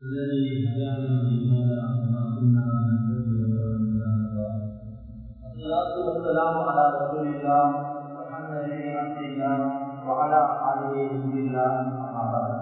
الذي هدانا لهذا وما كنا لنهتدي الصلاة والسلام على رسول الله محمد بن عبد الله وعلى آله بسم الله أما بعد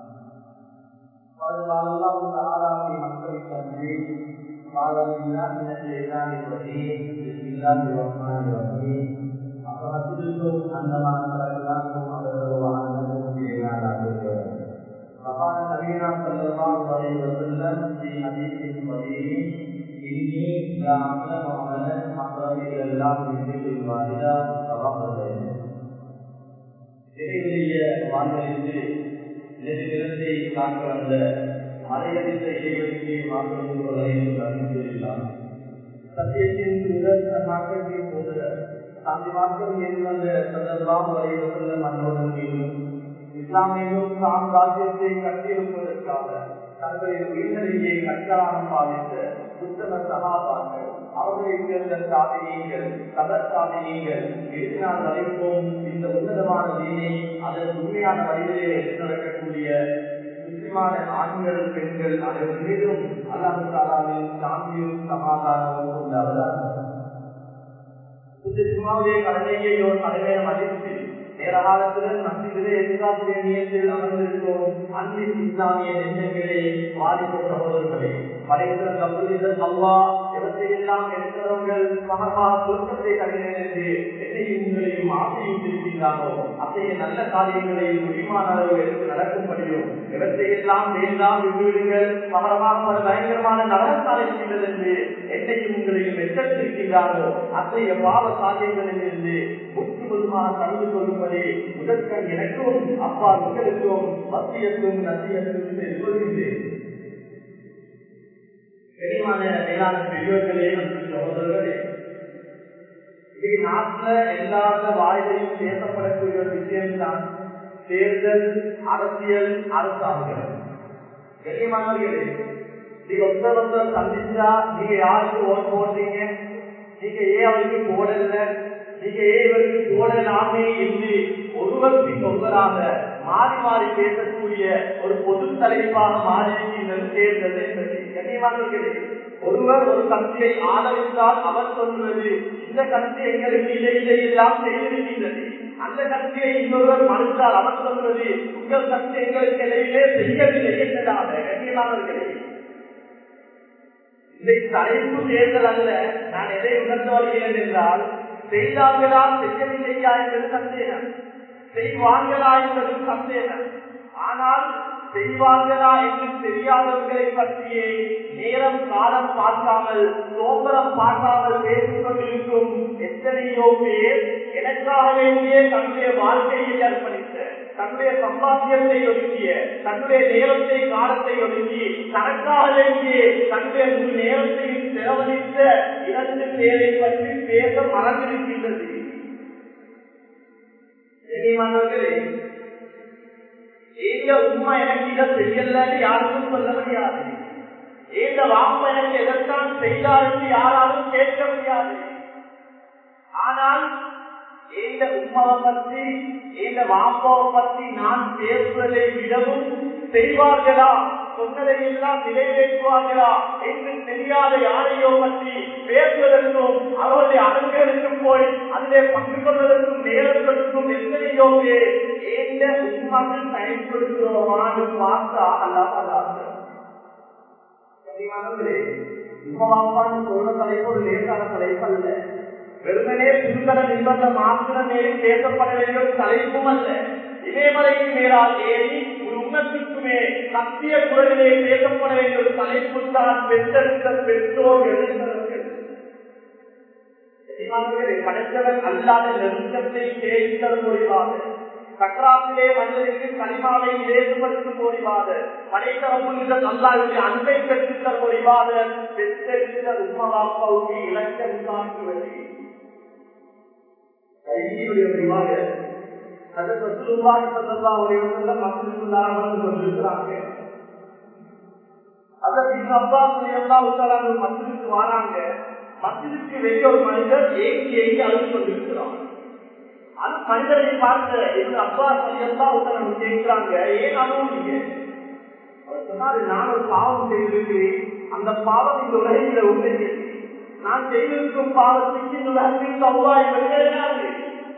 قد قال الله تعالى في مكتب التنزيل قال بالله من الشيطان الرجيم بسم الله الرحمن الرحيم أفحسبتم أنما خلقناكم عبثا وأنكم إلينا لا ترجعون فقال نبينا صلى الله عليه وسلم في حديث صحيح إني لا أعلم عملا أقرب إلى الله من ذكر الوالدة رواه البيهقي இறைவனுடைய வாழ்விலிருந்து நெடுநிலத்தை காக்க வந்த மறையறிந்த இறைவனுக்கு வாழ்ந்து கொள்ள அறிந்துள்ளார் சத்தியத்தின் முதல் மாற்றத்தின் போது அந்த மாற்றம் இருந்த சந்தர்ப்பம் வரைவசல்ல மன்னோடன் மீதும் இஸ்லாமியும் தாம் ராஜ்யத்தை கட்டியிருப்பதற்காக தங்களின் உயிரிலேயே கட்டாரம் பாவித்த புத்தக சகாபாக்கள் அவர்களை சேர்ந்த சாதனைகள் சதர் சாதனைகள் எழுதினால் வரைக்கும் இந்த உன்னதமான தீனை அதன் உண்மையான வழியிலே எடுத்து நடக்கக்கூடிய முக்கியமான ஆண்கள் பெண்கள் அனைவர் மீதும் அல்லாஹு தாலாவின் சாந்தியும் சமாதானமும் உண்டாவதாக சும்மாவுடைய கடமையை ஒரு கடமையை மதித்து நேர காலத்துடன் மத்தியிலே எதிர்காப்புடைய நியத்தில் அமர்ந்திருக்கும் அன்பின் இஸ்லாமிய நெஞ்சங்களே வாலிப சகோதரர்களே படைத்தல் கபுலிதல் அவ்வா எவற்றையெல்லாம் எடுக்கிறவர்கள் மகமா சொர்க்கத்தை தருகிறேன் என்று என்னையும் உங்களையும் ஆசையும் திருப்பினாரோ அத்தகைய நல்ல காரியங்களை முடியுமான அளவு எடுத்து நடக்கும்படியும் எவற்றையெல்லாம் வேண்டாம் விட்டுவிடுங்கள் மகரமாக பயங்கரமான நகரத்தால் இருக்கின்றது என்று என்னையும் உங்களையும் எச்சரித்திருக்கின்றாரோ அத்தகைய பாவ சாத்தியங்களிலிருந்து முற்றுமுழுமாக கலந்து கொள்ளும்படி முதற்கண் எனக்கும் அப்பா உங்களுக்கும் மத்தியத்தும் நத்தியத்தும் செய்து கொள்கின்றேன் கனிமான மேலான பெரியோர்களே மற்றும் சகோதரர்களே இன்னைக்கு நாட்டுல எல்லாத்த வாயிலையும் பேசப்படக்கூடிய ஒரு விஷயம்தான் தேர்தல் அரசியல் அரசாங்கம் கனிமானவர்களே நீங்க ஒருத்தர் ஒருத்தர் சந்திச்சா நீங்க யாருக்கு ஓட் போடுறீங்க நீங்க ஏன் அவருக்கு போடல நீங்க ஏன் இவருக்கு போடலாமே என்று ஒருவருக்கு ஒருவராக மாறி மாறி பேசக்கூடிய ஒரு பொது தலைப்பாக மாறி இருக்கின்றது தேர்தல் என்பது கண்ணியமானவர்களே ஒருவர் ஒரு கட்சியை ஆதரித்தால் அவர் சொல்வது இந்த கட்சி எங்களுக்கு இதை இதை எல்லாம் செய்திருக்கின்றது அந்த கட்சியை இன்னொருவர் மறுத்தால் அவர் சொல்வது உங்கள் கட்சி எங்களுக்கு இடையிலே செய்யவில்லை என்பதாக கண்ணியமானவர்களே இதை தலைப்பு தேர்தல் அல்ல நான் எதை உணர்ந்து வருகிறேன் என்றால் செய்தார்களா செய்யவில்லையா என்பது சந்தேகம் செய்வார்களா என்பது சந்தேகம் ஆனால் செய்வார்களா என்று தெரியாதவர்களை பற்றியே நேரம் காலம் பார்க்காமல் சோபரம் பார்க்காமல் பேசிக் கொண்டிருக்கும் எத்தனையோ பேர் எனக்காக வேண்டிய தன்னுடைய வாழ்க்கையை அர்ப்பணித்த தன்னுடைய சம்பாத்தியத்தை ஒதுக்கிய தன்னுடைய நேரத்தை காலத்தை ஒதுக்கி தனக்காக வேண்டிய தன்னுடைய முழு நேரத்தையும் செலவழித்த இரண்டு பேரை பற்றி பேச மறந்திருக்கின்றது எங்க உண்மை எனக்கு இதை செய்யலன்னு யாருக்கும் சொல்ல முடியாது எங்க வாப்ப எனக்கு எதற்கான் செய்தார் என்று யாராலும் கேட்க முடியாது ஆனால் இந்த உண்மாவை பற்றி இந்த வாப்பாவை பற்றி நான் பேசுவதை விடவும் செய்வார்களா சொன்னதை எல்லாம் நிறைவேற்றுவார்களா என்று தெரியாத யாரையோ பற்றி பேசுவதற்கும் அவருடைய அரங்குகளுக்கும் போய் அதிலே பங்கு கொள்வதற்கும் நேரத்திற்கும் எத்தனையோ பேர் எந்த உண்மைகள் பயன்படுத்துவோமான்னு பார்த்தா அல்லாத உண்மாவான்னு சொல்ற தலைப்பு ஒரு லேசான தலைப்பு அல்ல வெறுமனே புதுக்கட நிபந்த மாத்திரமே பேசப்பட வேண்டிய ஒரு தலைப்பும் அல்ல இமயமலைக்கு மேலால் ஏறி ஒரு உன்னத்துக்குமே சத்திய குரலிலே பேசப்பட வேண்டிய ஒரு தலைப்பு தான் பெற்றெடுத்த பெற்றோர் எழுந்தவர்கள் படைத்தவன் அல்லாத நெருக்கத்தை தேடித்தல் மொழிவாக சக்கராத்திலே மனிதனுக்கு கனிமாவை இலேசுபடுத்தும் மொழிவாத படைத்தவர்கள் அல்லாவுடைய அன்பை பெற்றுத்தல் மொழிவாத பெற்றெடுத்த உண்மவாப்பாவுக்கு இலக்கம் காட்டுவது மசிதுக்கு வெளியே ஒரு மனிதர் ஏங்கி ஏங்கி அழுது கொண்டிருக்கிறார் அந்த மனிதரை பார்த்த எங்க அப்பா சரியெல்லாம் கேட்கிறாங்க ஏன் அழுவுறீங்க சொன்னாரு நான் ஒரு பாவம் செய்திருக்கிறேன் அந்த பாவம் இந்த உலகில் உண்மையில் நான் செய்திருக்கும் பாவத்துக்கு இந்த உலகத்தில் தவ்வாய் வெளியேறாது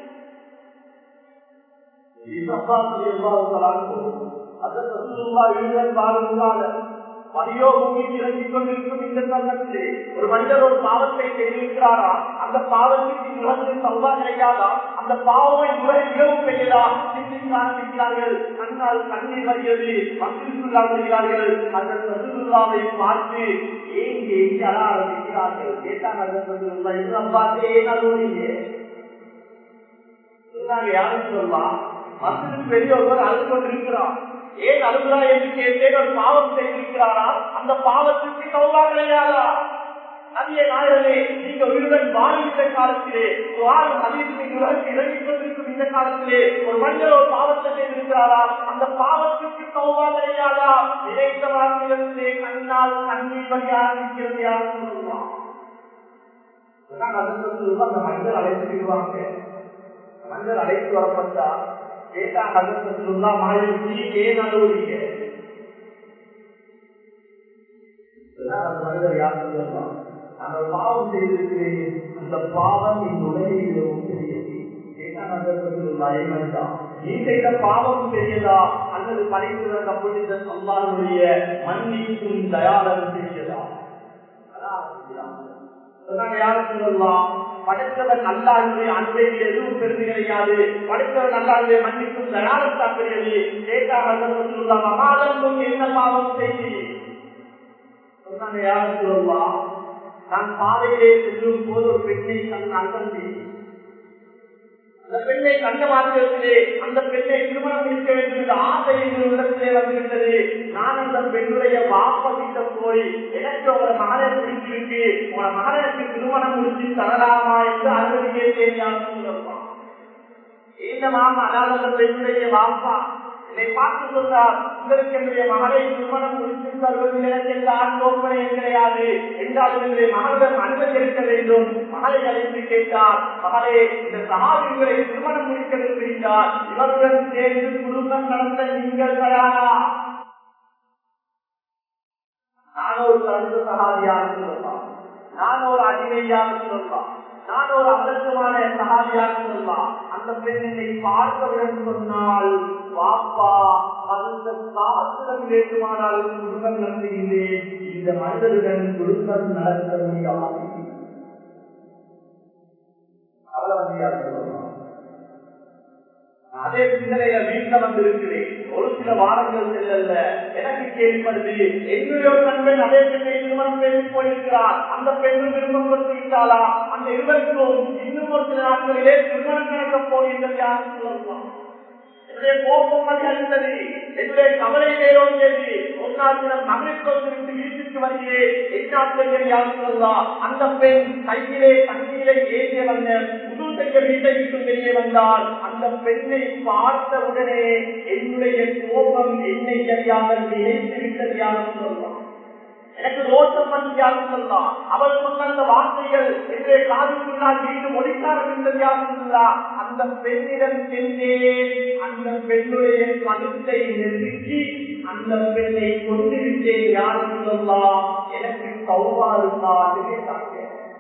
மதியோ பூமிக்கு இறங்கிக் கொண்டிருக்கும் இந்த தருணத்திலே ஒரு மனிதர் ஒரு பாவத்தை செய்திருக்கிறாரா அந்த பாவத்துக்கு உலகத்தில் சம்பா கிடைக்காதா அந்த பாவமை உலக இரவு பெய்யதா சிந்திக்க ஆரம்பிக்கிறார்கள் கண்ணால் கண்ணீர் வருகிறது மக்களுக்குள்ளா வருகிறார்கள் அந்த ரசூலுல்லாவை பார்த்து ஏங்கி ஏங்கி அழ ஆரம்பிக்கிறார்கள் கேட்டாங்க அந்த ரசூலுல்லா இதெல்லாம் பார்த்து ஏன் அழுவீங்க சொன்னாங்க யாரும் சொல்லலாம் மசூதுக்கு வெளியே ஒருவர் அழுது கொண்டிருக்கிறார் ஏன் அழுகுறா என்று கேட்டேன் ஒரு பாவம் செய்திருக்கிறாரா அந்த பாவத்துக்கு சௌபா கிடையாதா நதிய நாயகமே நீங்க உயிருடன் வாழ்கின்ற காலத்திலே வாழ் அதிர்ச்சி உலகத்தில் இறங்கிக் கொண்டிருக்கும் இந்த காலத்திலே ஒரு மனிதர் ஒரு பாவத்தை செய்திருக்கிறாரா அந்த பாவத்துக்கு சௌபா கிடையாதா நினைத்த வாழ்க்கையிலே கண்ணால் கண்ணீர் வழி ஆரம்பிக்கிறது யாரும் சொல்லுவான் அந்த மனிதர் அழைச்சிடுவாங்க மனிதர் அழைத்து வரப்பட்டா கேட்டா ஹசரத்துல்லா மாயி ஏன் அழுவுறீங்க மனிதர் யார் சொல்லலாம் அந்த பாவம் செய்திருக்கிறேன் அந்த பாவம் இந்த உலகில் பெரியது நீ செய்த பாவம் பெரியதா அல்லது படைத்துள்ள புனித சம்பாருடைய மன்னிக்கும் தயாரம் பெரியதா யாரும் சொல்லலாம் படைத்தவன் நல்லாளுடைய அன்பை எதுவும் பெருமை கிடையாது படைத்தவன் நல்லாளுடைய மன்னிக்கும் தயாரத்தா பெரியது கேட்டாங்க மாதம் என்ன பாவம் செய்தி சொன்னாங்க யாரும் சொல்லலாம் நான் பாதையிலே செல்லும் போது ஒரு பெண்ணை கண் அகந்தி அந்த பெண்ணை கண்ட மாத்திரத்திலே அந்த பெண்ணை திருமணம் முடிக்க வேண்டும் என்ற ஆசை இடத்திலே வந்துவிட்டது நான் அந்த பெண்ணுடைய வாப்ப கிட்ட போய் எனக்கு உங்களோட மகனை பிடிச்சிருக்கு உங்களோட மகனுக்கு திருமணம் முடிச்சு தரலாமா என்று அனுமதி கேட்டேன் யாரும் சொல்லுவான் இந்த மாமா அதாவது அந்த பெண்ணுடைய வாப்பா என்னை பார்த்து சொன்னார் உங்களுக்கு என்னுடைய மகளை திருமணம் முடித்து தருவது எனக்கு எந்த ஆண்டோப்பனை கிடையாது என்றாலும் என்னுடைய மகளிடம் அனுமதி இருக்க வேண்டும் மகளை அழைத்து கேட்டார் மகளே இந்த சகாபிகளை திருமணம் முடிக்க விரும்புகிறார் இவருடன் சேர்ந்து குடும்பம் நடத்த நீங்கள் தயாரா நான் ஒரு கருத்து சகாதியாக சொல்லலாம் நான் ஒரு அடிமையாக சொல்லலாம் நான் ஒரு அலட்சமான சகாதியாக சொல்லலாம் அந்த பெண்ணை பார்த்தவுடன் சொன்னால் வாப்பா அந்த காலத்திடம் வேண்டுமானால் குடும்பம் நடத்துகின்றேன் இந்த மனிதருடன் குடும்பம் நடத்த முடியாது அதே சிந்தனையில வீட்டில் வந்திருக்கிறேன் ஒரு சில வாரங்கள் செல்லல எனக்கு கேள்விப்படுது என்னுடைய ஒரு நண்பன் அதே பெண்ணை திருமணம் பேசி போயிருக்கிறார் அந்த பெண்ணும் விருப்பம் கொடுத்து விட்டாளா அந்த இருவருக்கும் இன்னும் ஒரு சில நாட்களிலே திருமணம் நடக்க போகின்றது யாரும் சொல்லலாம் என்னுடைய கோபம் அறிந்தது என்னுடைய கவலை வேறோங்கியது ஒரு நாள் தினம் நகருக்கு விட்டு வீட்டுக்கு வருகிறேன் என்னாட்கள் யாரும் சொல்லலாம் அந்த பெண் கையிலே தண்ணீரை ஏற்றிய வந்த புது செய்ய வீட்டை விட்டு வெளியே வந்தால் அந்த பெண்ணை பார்த்த உடனே என்னுடைய கோபம் என்னை அறியாமல் நினைத்து விட்டது யாரும் சொல்லலாம் எனக்கு ரோஷம் வந்து யாரும் சொல்லலாம் அவள் சொன்ன அந்த வார்த்தைகள் என்னுடைய காதுக்குள்ளால் மீண்டும் ஒழிக்காரமிருந்தது யாரும் சொல்லா அந்த பெண்ணிடம் சென்றேன் அந்த பெண்ணுடைய கழுத்தை நெருக்கி அந்த பெண்ணை கொண்டு விட்டேன் யாரும் சொல்லலாம் எனக்கு சௌவா இருக்கா கேட்டாங்க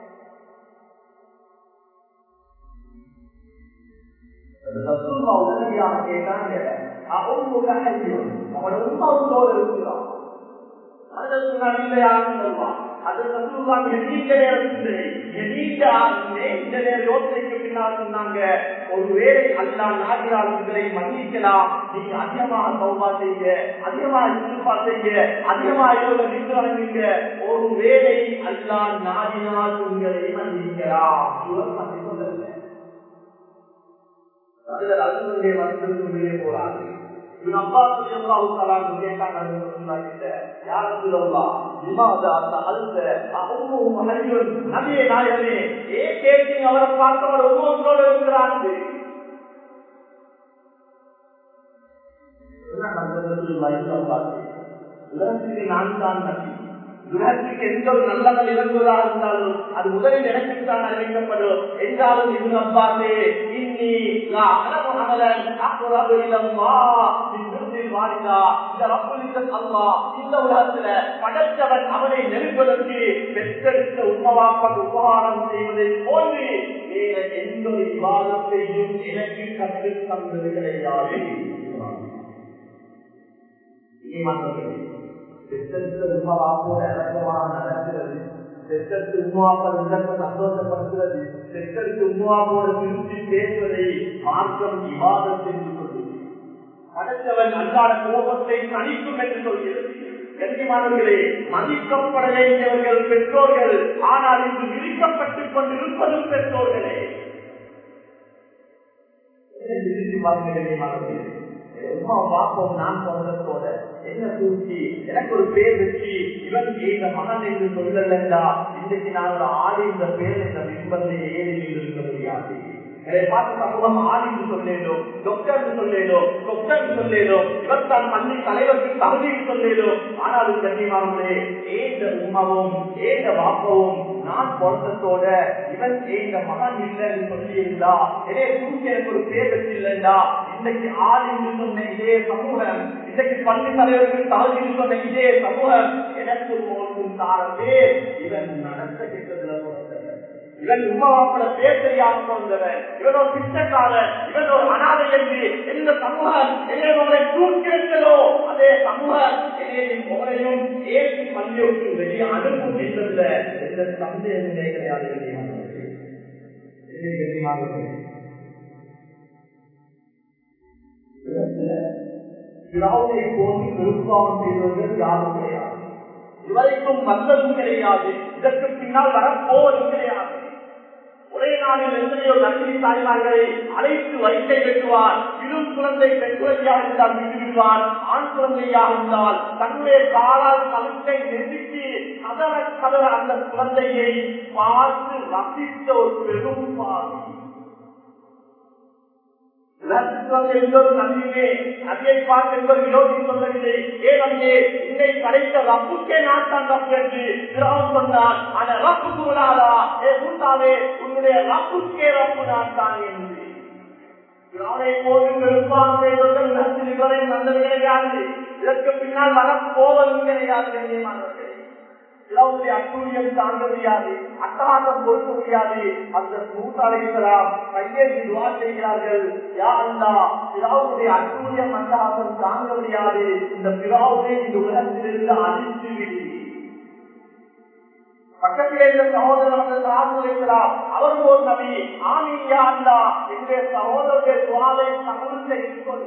உடனடியாக கேட்டாங்க அவங்க அவனோட உண்மாவோடு இருக்கிறான் ஒருவேளை அல்லா நாடியாளர்களை மன்னிக்கலாம் நீங்க அதிகமாக சௌபா செய்ய அதிகமாக இசுப்பா செய்ய அதிகமாக நின்று வழங்குங்க ஒரு வேலை அல்லா நாடினால் உங்களை மன்னிக்கலாம் இவர் மன்னிக்க சொல்லல அதில் அல்புடைய மருத்துவத்திலே போறாங்க இவன் அப்பா சொல்லியல்லாஹு தஆலா கேட்டாங்க யார் சொல்லலாம் லிமாதா தஅல்த அஹும்மு மஹய்யுன் நபியே நாயகமே ஏ கேட்டீங்க அவரை பார்த்தவர் ஒவ்வொருத்தரோடு இருக்கிறாங்க உலகத்திற்கு நான் தான் நபி உலகத்துக்கு எந்த ஒரு நல்ல இறங்குவதாக இருந்தாலும் அது முதலில் எனக்கு தான் அறிவிக்கப்படும் என்றாலும் இது நம்பாதே இன்னி நான் அகலமு அகலன் அக்குறவு இலம்மா இந்நிறுத்தில் வாரிதா இந்த ரப்புலித்த அல்லா இந்த உலகத்துல படைத்தவன் அவனை நெருங்குவதற்கு பெற்றெடுத்த உபவாப்பன் உபகாரம் செய்வதை போன்று வேற எந்த ஒரு விவாதத்தையும் எனக்கு கற்றுத் தந்தது கிடையாது உமாவாப்போட இறக்கமாக நடக்கிறது செத்தற்கு உமாவாப்பல் இழக்க சந்தோஷப்படுத்துறது செத்தற்கு உமாவோட திருச்சி பேசுவதை மார்க்கம் விவாதம் என்று சொல்லுது படைத்தவன் அன்றாட கோபத்தை தணிக்கும் என்று சொல்கிறது கண்ணியமானவர்களே மதிக்கப்பட வேண்டியவர்கள் பெற்றோர்கள் ஆனால் இன்று விரிக்கப்பட்டுக் கொண்டிருப்பதும் பெற்றோர்களே பார்ப்போம் நான் சொந்தத்தோட என்ன தூக்கி எனக்கு ஒரு பேர் வச்சு இவன் இந்த மகன் என்று சொல்லலண்டா இன்றைக்கு நான் ஒரு ஆடி இந்த பேர் இந்த பின்பத்தை ஏறி இருக்க முடியாது பார்த்து சமூகம் ஆடின்னு சொல்லேனோ டாக்டர் சொல்லேனோ டாக்டர் சொல்லேனோ இவர் தான் பள்ளி தலைவருக்கு தகுதிக்கு சொல்லேனோ ஆனாலும் கண்ணியமானே ஏந்த உமாவும் ஏந்த வாப்பவும் நான் பொருத்தத்தோட இவன் ஏந்த மகன் இல்லைன்னு சொல்லி இருந்தா இதே தூக்கி எனக்கு ஒரு பேர் வச்சில்லண்டா இன்னைக்கு ஆடின்னு சொன்ன இதே சமூகம் இன்னைக்கு பள்ளி தலைவருக்கு தகுதின்னு சொன்ன இதே சமூகம் எனக்கு போக்கும் தாரவே இவன் நடத்த கெட்டதுல பொறுத்தவன் இவன் உமாவாப்பட பேர் தெரியாம போந்தவன் இவன் ஒரு பிச்சைக்காரன் இவன் ஒரு அனாதை என்று எந்த சமூகம் என்னை தூக்கி வைத்ததோ அதே சமூகம் என்னையும் உங்களையும் ஏற்றி பள்ளி விட்டு வெளியே அனுப்பும் என்பதில் எந்த சந்தேகமே கிடையாது திராவிடை போன்று நிருப்பாவம் செய்தவர்கள் யாரும் கிடையாது இதுவரைக்கும் வந்ததும் கிடையாது இதற்கு பின்னால் வரப்போவதும் கிடையாது ஒரே நாளில் எத்தனையோ நன்றி தாய்மார்களை அழைத்து வயிற்றை வெட்டுவார் இரு குழந்தை பெண் குழந்தையாக இருந்தால் விட்டு விடுவார் ஆண் குழந்தையாக இருந்தால் தன்னுடைய காலால் கழுத்தை நெருக்கி கதற கதற அந்த குழந்தையை பார்த்து ரசித்த ஒரு பெரும் பாவி நதியை பார்த்து என்பது விரோதி சொல்லவில்லை ஏன் அங்கே இன்னை படைத்த ரப்புக்கே நான் தான் ரப்பு என்று திராவம் சொன்னான் ஆனா ரப்பு கூடாதா ஏ கூட்டாவே உன்னுடைய ரப்புக்கே ரப்பு நான் தான் என்று திராவை போது பெரும்பாலும் செய்வர்கள் நன்றிகளை நல்லது கிடையாது இதற்கு பின்னால் வரப்போவதும் கிடையாது கண்ணியமானவர்கள் இளவுடைய அட்டூழியம் தாங்க முடியாது அட்டகாசம் கொடுக்க முடியாது அந்த மூத்தாளைகளாம் கையேறி துவா செய்கிறார்கள் யாருந்தா பிராவுடைய அட்டூழியம் அட்டகாசம் தாங்க முடியாது இந்த பிராவுடைய இந்த உலகத்திலிருந்து அழித்து விடு பக்கத்திலே இருந்த சகோதரர்கள் ஆதரவுகிறார் அவர் ஒரு நபி ஆமியா அல்லா என்னுடைய சகோதரருடைய துவாலை தகவல் செய்து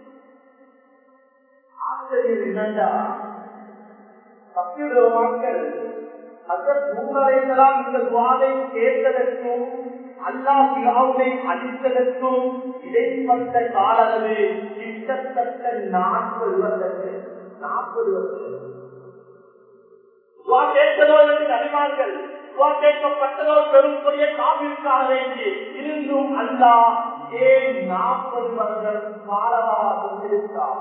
ஆச்சரியம் என்னண்டா சத்தியுடவான்கள் அதற்குலாம் இந்த துவாலை கேட்டதற்கும் அல்லா பிராவுனை அளித்ததற்கும் இடைப்பட்ட கால அளவு கிட்டத்தட்ட நாற்பது வருடங்கள் நாற்பது வருஷம் துவா கேட்கதோ என்று அறிவார்கள் துவா கேட்கப்பட்டதோ பெரும் பெரிய காவிற்காக வேண்டி இருந்தும் அல்லா ஏன் நாற்பது வருடம் காலமாக இருந்தார்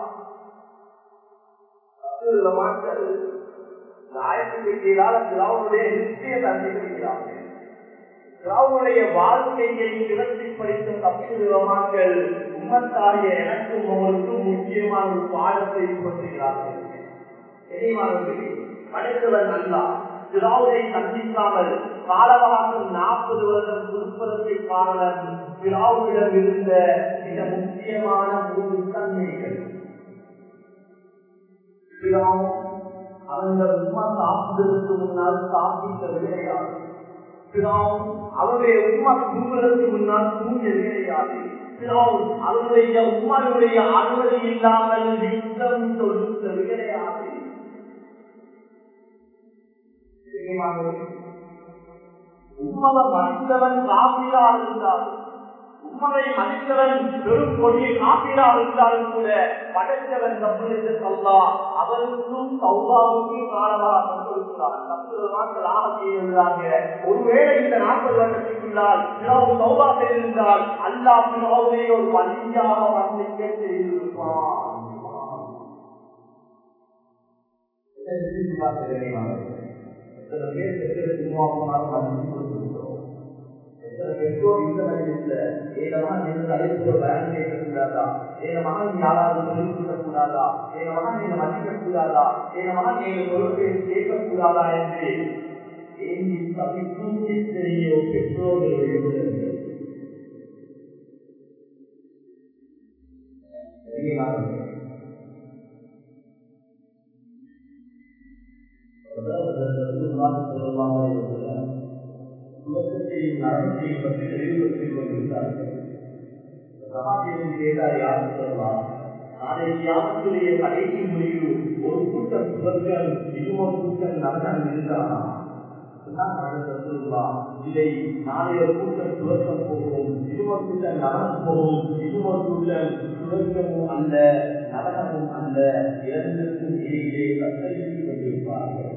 மக்கள் நாயத்துக்கு கீழால் திராவுடைய நிச்சயத்தை அறிவிக்கிறார்கள் திராவுடைய வாழ்க்கையை திரட்டி படித்த தப்பிடுவார்கள் உம்மத்தாகிய எனக்கும் அவருக்கும் முக்கியமான ஒரு பாடத்தை சொல்லுகிறார்கள் படைத்தவன் அல்லா திராவுதை சந்திக்காமல் காலவாசம் நாற்பது வருடம் கொடுப்பதற்கு காரணம் திராவுடிடம் இருந்த மிக முக்கியமான மூன்று தன்மைகள் அந்த உமா சாப்பிடுவதற்கு முன்னால் சாப்பிட்டது கிடையாது அவருடைய உமா தூங்குவதற்கு முன்னால் தூங்கியது கிடையாது அவருடைய உமாவுடைய அனுமதி இல்லாமல் யுத்தம் தொழுத்தது கிடையாது உம்மவை மனிதவன் காப்பீடாக இருந்தாலும் உம்மனை மனிதவன் பெரும் கொடிய காப்பீடாக இருந்தாலும் கூட படைத்தவன் தப்பு சொல்லா அவருக்கும் சௌபாவுக்கும் காலமாக கொடுக்கிறார் தப்பு நாட்களாக செய்திருந்தாங்க ஒருவேளை இந்த நாற்பது வருடத்திற்குள்ளால் பிறகு சௌபா செய்திருந்தால் அல்லா பிறகுவே ஒரு பள்ளியாக வர்ணிக்க செய்திருப்பான் எத்தனை பேர் பெற்ற உருவாக்கினாலும் மன்னிச்சு கொடுத்துருக்கிறோம் எத்தனை பெற்றோர் இந்த வயசுல ஏகமா நீங்க தலைப்பு பயன் கேட்கக்கூடாதா ஏகமா நீ யாராவது சொல்லிக் கொடுக்கக்கூடாதா ஏகமா நீங்க மன்னிக்க கூடாதா ஏகமா நீங்க பொறுப்பை கேட்கக்கூடாதா என்று ஏங்கி தவிக்கும் எத்தனையோ பெற்றோர்களுடைய உள்ளங்கள் உலகத்தையும் நரகத்தையும் பற்றி தெளிவுபடுத்திக் கொண்டிருந்தார்கள் சகாபியம் கேட்டார் யார் சொல்லலாம் நாளை யாருடைய கடைசி முடிவு ஒரு கூட்டம் சுவர்கள் இன்னொரு கூட்டம் நரகம் இருந்தானா இதை நாளைய கூட்டம் சுவர்க்கம் போகும் இன்னொரு கூட்டம் நரகம் போகும் இன்னொரு கூட்டம் சுவர்க்கமும் அல்ல நரகமும் அல்ல இரண்டுக்கும் இடையிலே கத்தரித்து கொண்டிருப்பார்கள்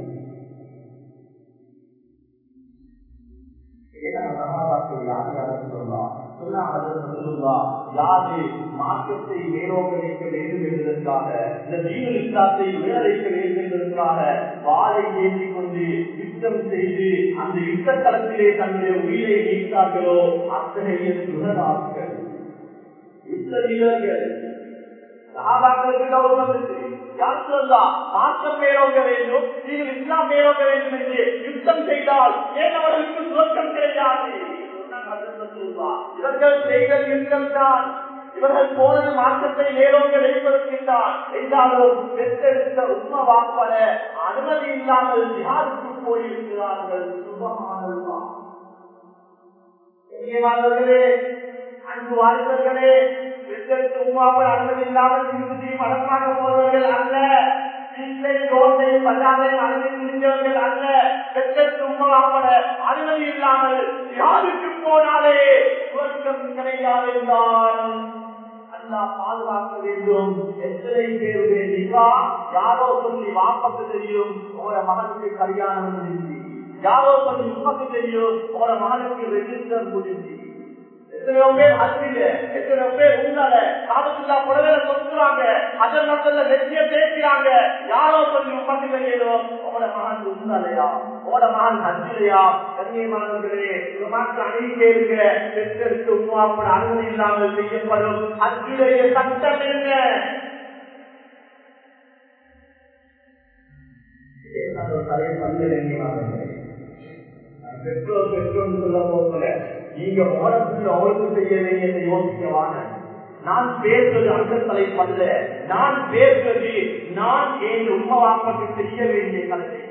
மாற்றத்தை மேலோங்க வைக்க வேண்டும் என்பதற்காக இந்த தீனு இஸ்லாத்தை உயரழைக்க வேண்டும் என்பதற்காக வாழை ஏற்றிக் கொண்டு யுத்தம் செய்து அந்த யுத்த களத்திலே தன்னுடைய உயிரை நீத்தார்களோ அத்தகைய சுகதாக்கள் யுத்த வீரர்கள் சகாபாக்களுக்கு கௌரவம் இருக்கு யார் சொல்லா மாற்றம் மேலோங்க வேண்டும் நீங்கள் இஸ்லாம் மேலோங்க வேண்டும் என்று யுத்தம் செய்தால் ஏன் அவர்களுக்கு சுரக்கம் கிடையாது இவர்கள் செய்த யுத்தம் தான் இவர்கள் போனது மாற்றத்தை மேலோங்க வைப்பதற்கின்றான் என்றாலும் பெற்றெடுத்த உண்மை வாப்பட அனுமதி இல்லாமல் ஜிஹாதுக்கு போயிருக்கிறார்கள் சுபமானதுதான் அன்பு வாழ்ந்தவர்களே பெற்றெடுத்த உமாவில் அனுமதி இல்லாமல் திருப்பதி மனமாக போனவர்கள் அல்ல வீட்டை ரோட்டை பல்லாதை அனுமதி முடிஞ்சவர்கள் அல்ல பெற்றெடுத்த உமாவட அனுமதி இல்லாமல் யாருக்கு போனாலே சுவர்க்கம் கிடையாது என்றால் அல்லா பாதுகாக்க வேண்டும் எத்தனை பேருடைய நிகா யாரோ சொல்லி வாப்பக்கு தெரியும் உங்களோட மகனுக்கு கல்யாணம் முடிஞ்சு யாரோ சொல்லி உமக்கு தெரியும் உங்களோட மகனுக்கு ரெஜிஸ்டர் முடிஞ்சு எத்தனையோ பேர் அன்பில எத்தனையோ பேர் உண்டால காலத்துல்லா புடவையில சொல்லுறாங்க அதன் மக்கள்ல வெற்றிய பேசுறாங்க யாரோ சொல்லி உமக்கு தெரியும் உங்களோட மகன் உண்டாலையா உங்களோட மகன் அஞ்சிலையா கண்ணியமானவர்களே உமாக்கு அணிவிக்கே இருக்க பெற்றெடுத்து உமாப்பட அனுமதி இல்லாமல் செய்யப்படும் அஞ்சுடைய சட்டம் என்ன பெற்றோர் பெற்றோர் சொல்ல போகல நீங்க உடம்புல அவளுக்கு செய்ய வேண்டியதை யோசிக்கவான நான் பேசுவது அந்த தலைப்பல்ல நான் பேசுவது நான் என் உண்மவாக்கப்பட்டு செய்ய வேண்டிய கலையை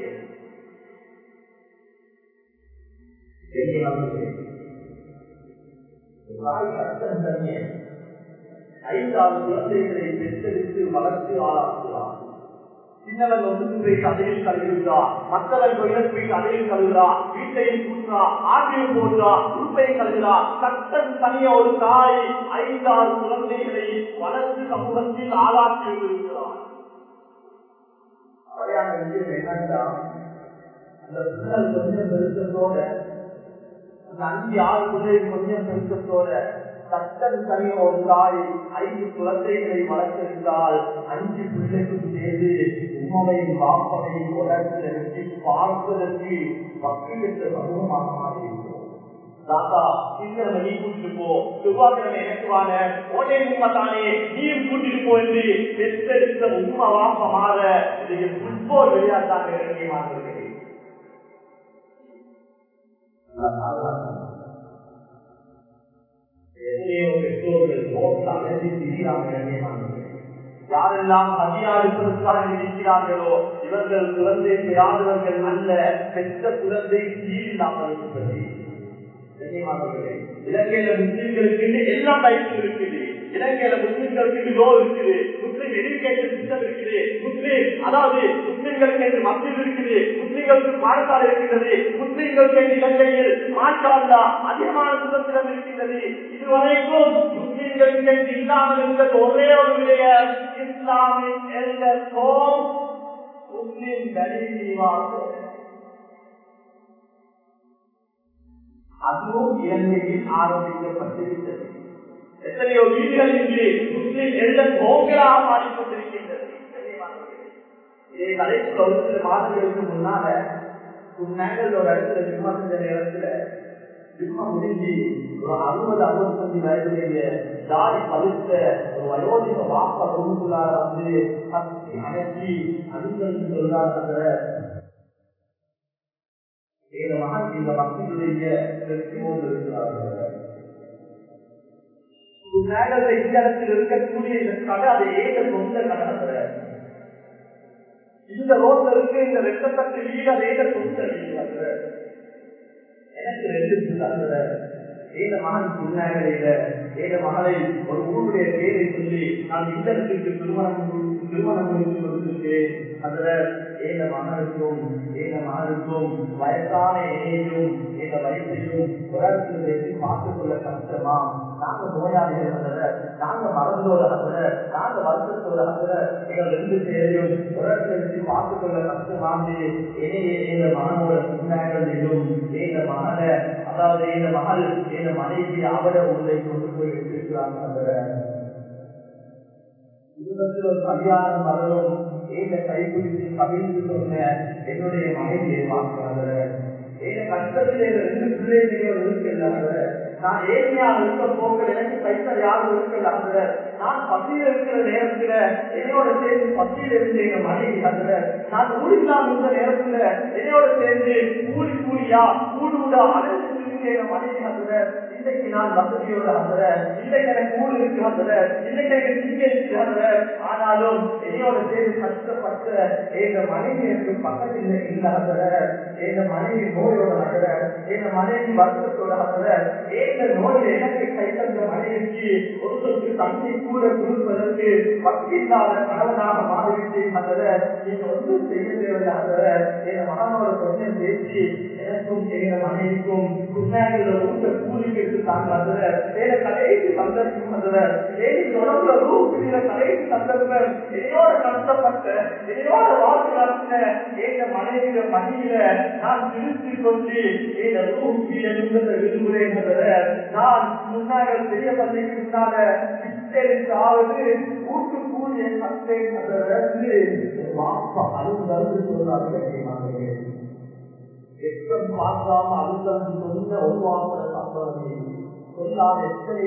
ஐந்தாவது குழந்தைகளை பெற்றெடுத்து வளர்த்து ஆளாக்குகிறார் சின்னவன் ஒன்றுக்கு போய் கதையில் கழுகுறா மற்றவன் கோயிலுக்கு போய் கதையில் கழுகுறா வீட்டையும் கூட்டுறா ஆட்டையும் போடுறா உறுப்பையும் கழுகுறா சட்டம் தனிய ஒரு தாய் ஐந்தாறு குழந்தைகளை வளர்த்து சமூகத்தில் ஆளாக்கி இருக்கிறார் அவையான விஷயம் என்னன்னா அந்த பிள்ளை கொஞ்சம் பெருக்கத்தோட அந்த அஞ்சு ஆறு பிள்ளை கொஞ்சம் பெருக்கத்தோட சட்டம் தனிய ஒரு தாய் ஐந்து குழந்தைகளை வளர்த்திருந்தால் அஞ்சு பிள்ளைக்கும் சேர்ந்து உண்மையும் பாப்பனையும் உலகத்தில் வச்சு பார்ப்பதற்கு மக்கள் என்ற சமூகமாக மாறியிருக்கிறோம் தாத்தா திங்கக்கிழமை நீ கூட்டிட்டு போ செவ்வாய்க்கிழமை எனக்கு வாங்க ஓட்டை உண்மை தானே நீயும் கூட்டிட்டு போ என்று பெற்றெடுத்த உண்மை வாப்ப மாற இது ஃபுட்பால் விளையாட்டாக இறங்கி மாறுகிறது எத்தனையோ பெற்றோர்கள் நோக்கில் அழைச்சி திரியாமல் இறங்கி மாறுகிறது யாரெல்லாம் அதிகாரிகளுக்காக இருக்கிறார்களோ இவர்கள் குழந்தை பெறாதவர்கள் அல்ல பெற்ற குழந்தை சீரில்லாமல் இருப்பது இலங்கையில முஸ்லிம்களுக்கு எல்லாம் பயிற்சி இருக்குது இலங்கையில முஸ்லிம்களுக்கு லோ இருக்குது முஸ்லிம் எஜுகேஷன் சிஸ்டம் இருக்குது முஸ்லிம் அதாவது முஸ்லிம்களுக்கு என்று மத்தியில் இருக்குது முஸ்லிம்களுக்கு பாடசாலை இருக்கிறது முஸ்லிம்களுக்கு என்று இலங்கையில் மாற்றாண்டா அதிகமான சுதந்திரம் இருக்கின்றது இதுவரைக்கும் முஸ்லிம்களுக்கு என்று இல்லாமல் இருந்தது ஒரே ஒரு விடயம் இஸ்லாமிக் எல்டர் கோம் முஸ்லிம் கலீவாக அதுவும் இலங்கையில் ஆரம்பிக்கப்பட்டிருக்கிறது எத்தனையோ வீடுகள் இன்று முஸ்லிம் எந்த கோங்களாக மாறிக்கொண்டிருக்கின்றது இதை கடைசி ஒரு சில மாதங்களுக்கு முன்னால ஒரு இடத்துல ஜிம்மா செஞ்ச நேரத்துல ஜிம்மா முடிஞ்சு ஒரு அறுபது அறுபத்தஞ்சு வயதுடைய தாடி பழுத்த ஒரு வயோதிக வாப்பா ரூமுக்குள்ளார வந்து கத்தி அணைச்சி அனுசரித்து சொல்றாங்க எங்க மகன் இந்த மக்களுடைய வெற்றி போன்று இருக்கிறார்கள் மேகத்தை இடத்தில் இருக்கக்கூடிய இந்த கடை அதை ஏக சொந்த கடை இந்த ரோட்ல இருக்கு இந்த வெட்டப்பட்டு வீடு அதை ஏக சொந்த வீடு எனக்கு ரெண்டு பிள்ளைங்க ஏக மகன் பிள்ளைகளில ஏக மகளை ஒரு ஊருடைய பேரை சொல்லி நான் இந்த இடத்துக்கு திருமணம் திருமணம் முடித்து கொடுத்திருக்கேன் அதுல ஏக மகனுக்கும் ஏக மகனுக்கும் வயசான ஏனையும் ஏக வயசையும் உலகத்தில் வைத்து பார்த்துக் கொள்ள கஷ்டமா நாங்க நோயாளிகள் அதுல நாங்க மறந்தோட அதுல நாங்க வருத்தத்தோட அதுல எங்கள் ரெண்டு பேரையும் உலகத்தில் வச்சு பார்த்துக் கொள்ள கஷ்டமாந்து இணைய எங்க மகனோட பிள்ளைகளிலும் எங்க மகனை அதாவது எங்க மகள் எங்க மனைவி அவட உள்ளே கொண்டு போய் வச்சிருக்கிறாங்க அதுல குடும்பத்தில் ஒரு கல்யாணம் வரணும் ஏக கைப்பிடித்து கவிழ்ந்து சொன்ன என்னுடைய மனைவியை பார்க்கிறாங்க ஏக கஷ்டத்தில் ரெண்டு பிள்ளைகள் இருக்கிறாங்க நான் ஏழ்மையாக இருக்க போகிற எனக்கு பைசா யாரும் இருக்கிறாங்க நான் பசியில் இருக்கிற நேரத்துல என்னோட சேர்ந்து பசியில் இருந்த எங்க மனைவி அதுல நான் ஊடிக்கலாம் இருந்த நேரத்துல என்னோட சேர்ந்து கூலி கூலியா கூடுடா அழைத்து எங்க மனைவி அதுல இன்றைக்கு நான் வசதியோட அதுல இன்றைக்கு எனக்கு ஊர் இருக்கிறதுல இன்றைக்கு எனக்கு திங்க இருக்கிறதுல ஆனாலும் என்னோட சேர்ந்து கஷ்டப்பட்ட எங்க மனைவி எனக்கு பக்கத்தில் இல்லாதத எங்க மனைவி நோயோட அதுல எங்க மனைவி வருத்தத்தோட அதுல ஏங்க நோயில் எனக்கு கை தந்த மனைவிக்கு ஒருத்தருக்கு தண்ணி கூட கொடுப்பதற்கு பக்தி இல்லாத கணவனாக மாறிவிட்டேன் அதுல நீங்க ஒன்றும் செய்ய தேவையாத எங்க மகனோட கொஞ்சம் பேசி எனக்கும் எங்க மனைவிக்கும் குன்னாடியில் ஊட்ட கூலிக்கு எடுத்துட்டாங்க அதுல வேற கடைசி சந்தர்ப்பம் அதுல ஏழு தொடர்புல ரூபில கடைசி சந்தர்ப்பம் என்னோட கஷ்டப்பட்ட என்னோட வாழ்க்கை நடத்தின எங்க மனைவியில மணியில நான் திருத்தி கொண்டு எங்க ரூபி என்பதை விரும்புகிறேன் அதுல நான் முன்னாள் பெரிய பள்ளிக்கு முன்னால ஆவது ஊட்டு கூடிய கத்தை அதிலிருந்து வாப்பா அழுந்தருந்து சொல்றாங்க எத்தம் பார்க்காம அழுத்தம் சொன்ன ஒரு வாசல சம்பளமே சொல்லாத எத்தனை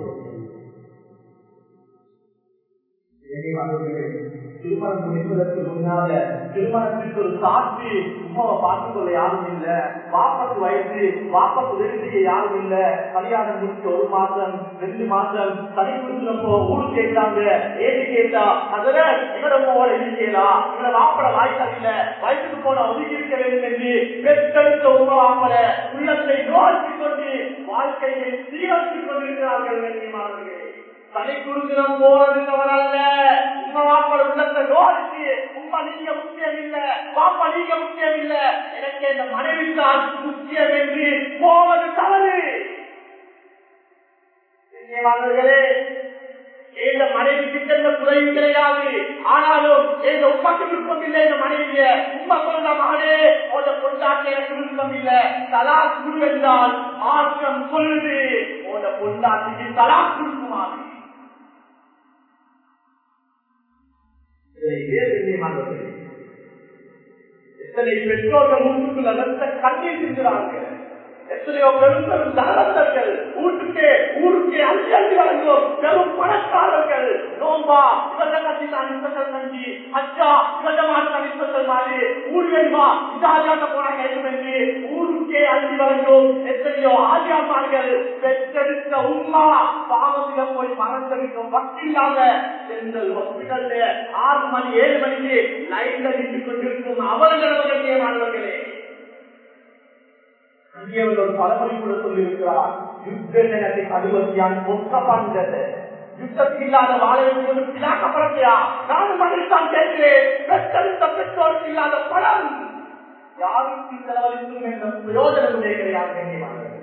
திருமணம் முடிப்பதற்கு முன்னால திருமணத்திற்கு ஒரு சாட்சி உமாவை பார்த்துக் கொள்ள யாரும் இல்ல வாப்பக்கு வயசு வாப்பக்கு உதவி செய்ய யாரும் இல்ல கல்யாணம் முடிச்சு ஒரு மாசம் ரெண்டு மாசம் தனி குடும்பப்போ ஊரு கேட்டாங்க ஏது கேட்டா அதுல இவர உங்களோட இருக்கலாம் இவர வாப்பட வாய்ப்பு இல்ல வயசுக்கு போன ஒதுக்கி இருக்க வேண்டும் என்று பெற்றெடுத்த உமா வாப்பட உள்ளத்தை நோக்கி கொண்டு வாழ்க்கையை சீரழித்துக் கொண்டிருக்கிறார்கள் வேண்டியமானவர்களே தனி குருதினம் போறதுவர் அல்ல உங்க வாப்பட உள்ளத்தை நோக்கி உமா நீங்க முக்கியம் இல்ல பாப்பா நீங்க முக்கியம் இல்ல எனக்கு இந்த மனைவி தான் முக்கியம் என்று போவது தவறு கண்ணியமானவர்களே இந்த மனைவி கிட்ட குறைவு கிடையாது ஆனாலும் எங்க உப்பாக்கு விருப்பம் இல்லை இந்த மனைவிய உமா சொல்ற மகனே உங்க பொண்டாட்டி எனக்கு விருப்பம் இல்ல தலா குரு என்றால் மாற்றம் சொல்லுது உங்க பொண்டாட்டிக்கு தலா கொடுக்குமாறு எத்தனை பெற்றோர்கள் வீட்டுக்குள்ள ரத்த கண்ணீர் இருக்கிறாங்க எத்தனையோ பெரும் பெரும் தனரத்தர்கள் வீட்டுக்கே ஊருக்கே அள்ளி அள்ளி வழங்கும் பெரும் பணக்காரர்கள் நோம்பா இவங்க கட்சி தான் இன்பத்தல் நன்றி அச்சா இவங்க மாற்றம் இன்பத்தல் மாதிரி ஊர் வேணுமா இந்த ஆஜாட்ட போன கைது என்று ஊருக்கே அள்ளி வழங்கும் எத்தனையோ ஆஜாமார்கள் பெற்றெடுத்த உமா பாவத்தில போய் மறந்திருக்கும் வசதி இல்லாத சென்ட்ரல் ஹாஸ்பிட்டல்ல ஆறு மணி ஏழு மணிக்கு லைன்ல நின்று கொண்டிருக்கும் அவர்கள் மாணவர்களே அந்நியவர்கள் பலமொழி கூட சொல்லியிருக்கிறார் யுத்தத்தை அனுமதியான் மொத்த பண்றது யுத்தத்தில் இல்லாத வாழையோடு பிளாக்கப்படத்தையா நானும் மகிழ்ச்சான் கேட்கிறேன் பெற்றெடுத்த பெற்றோருக்கு இல்லாத பணம் யாருக்கு செலவழிக்கும் என்ற பிரயோஜனம் கிடையாது கண்ணியமானவர்கள்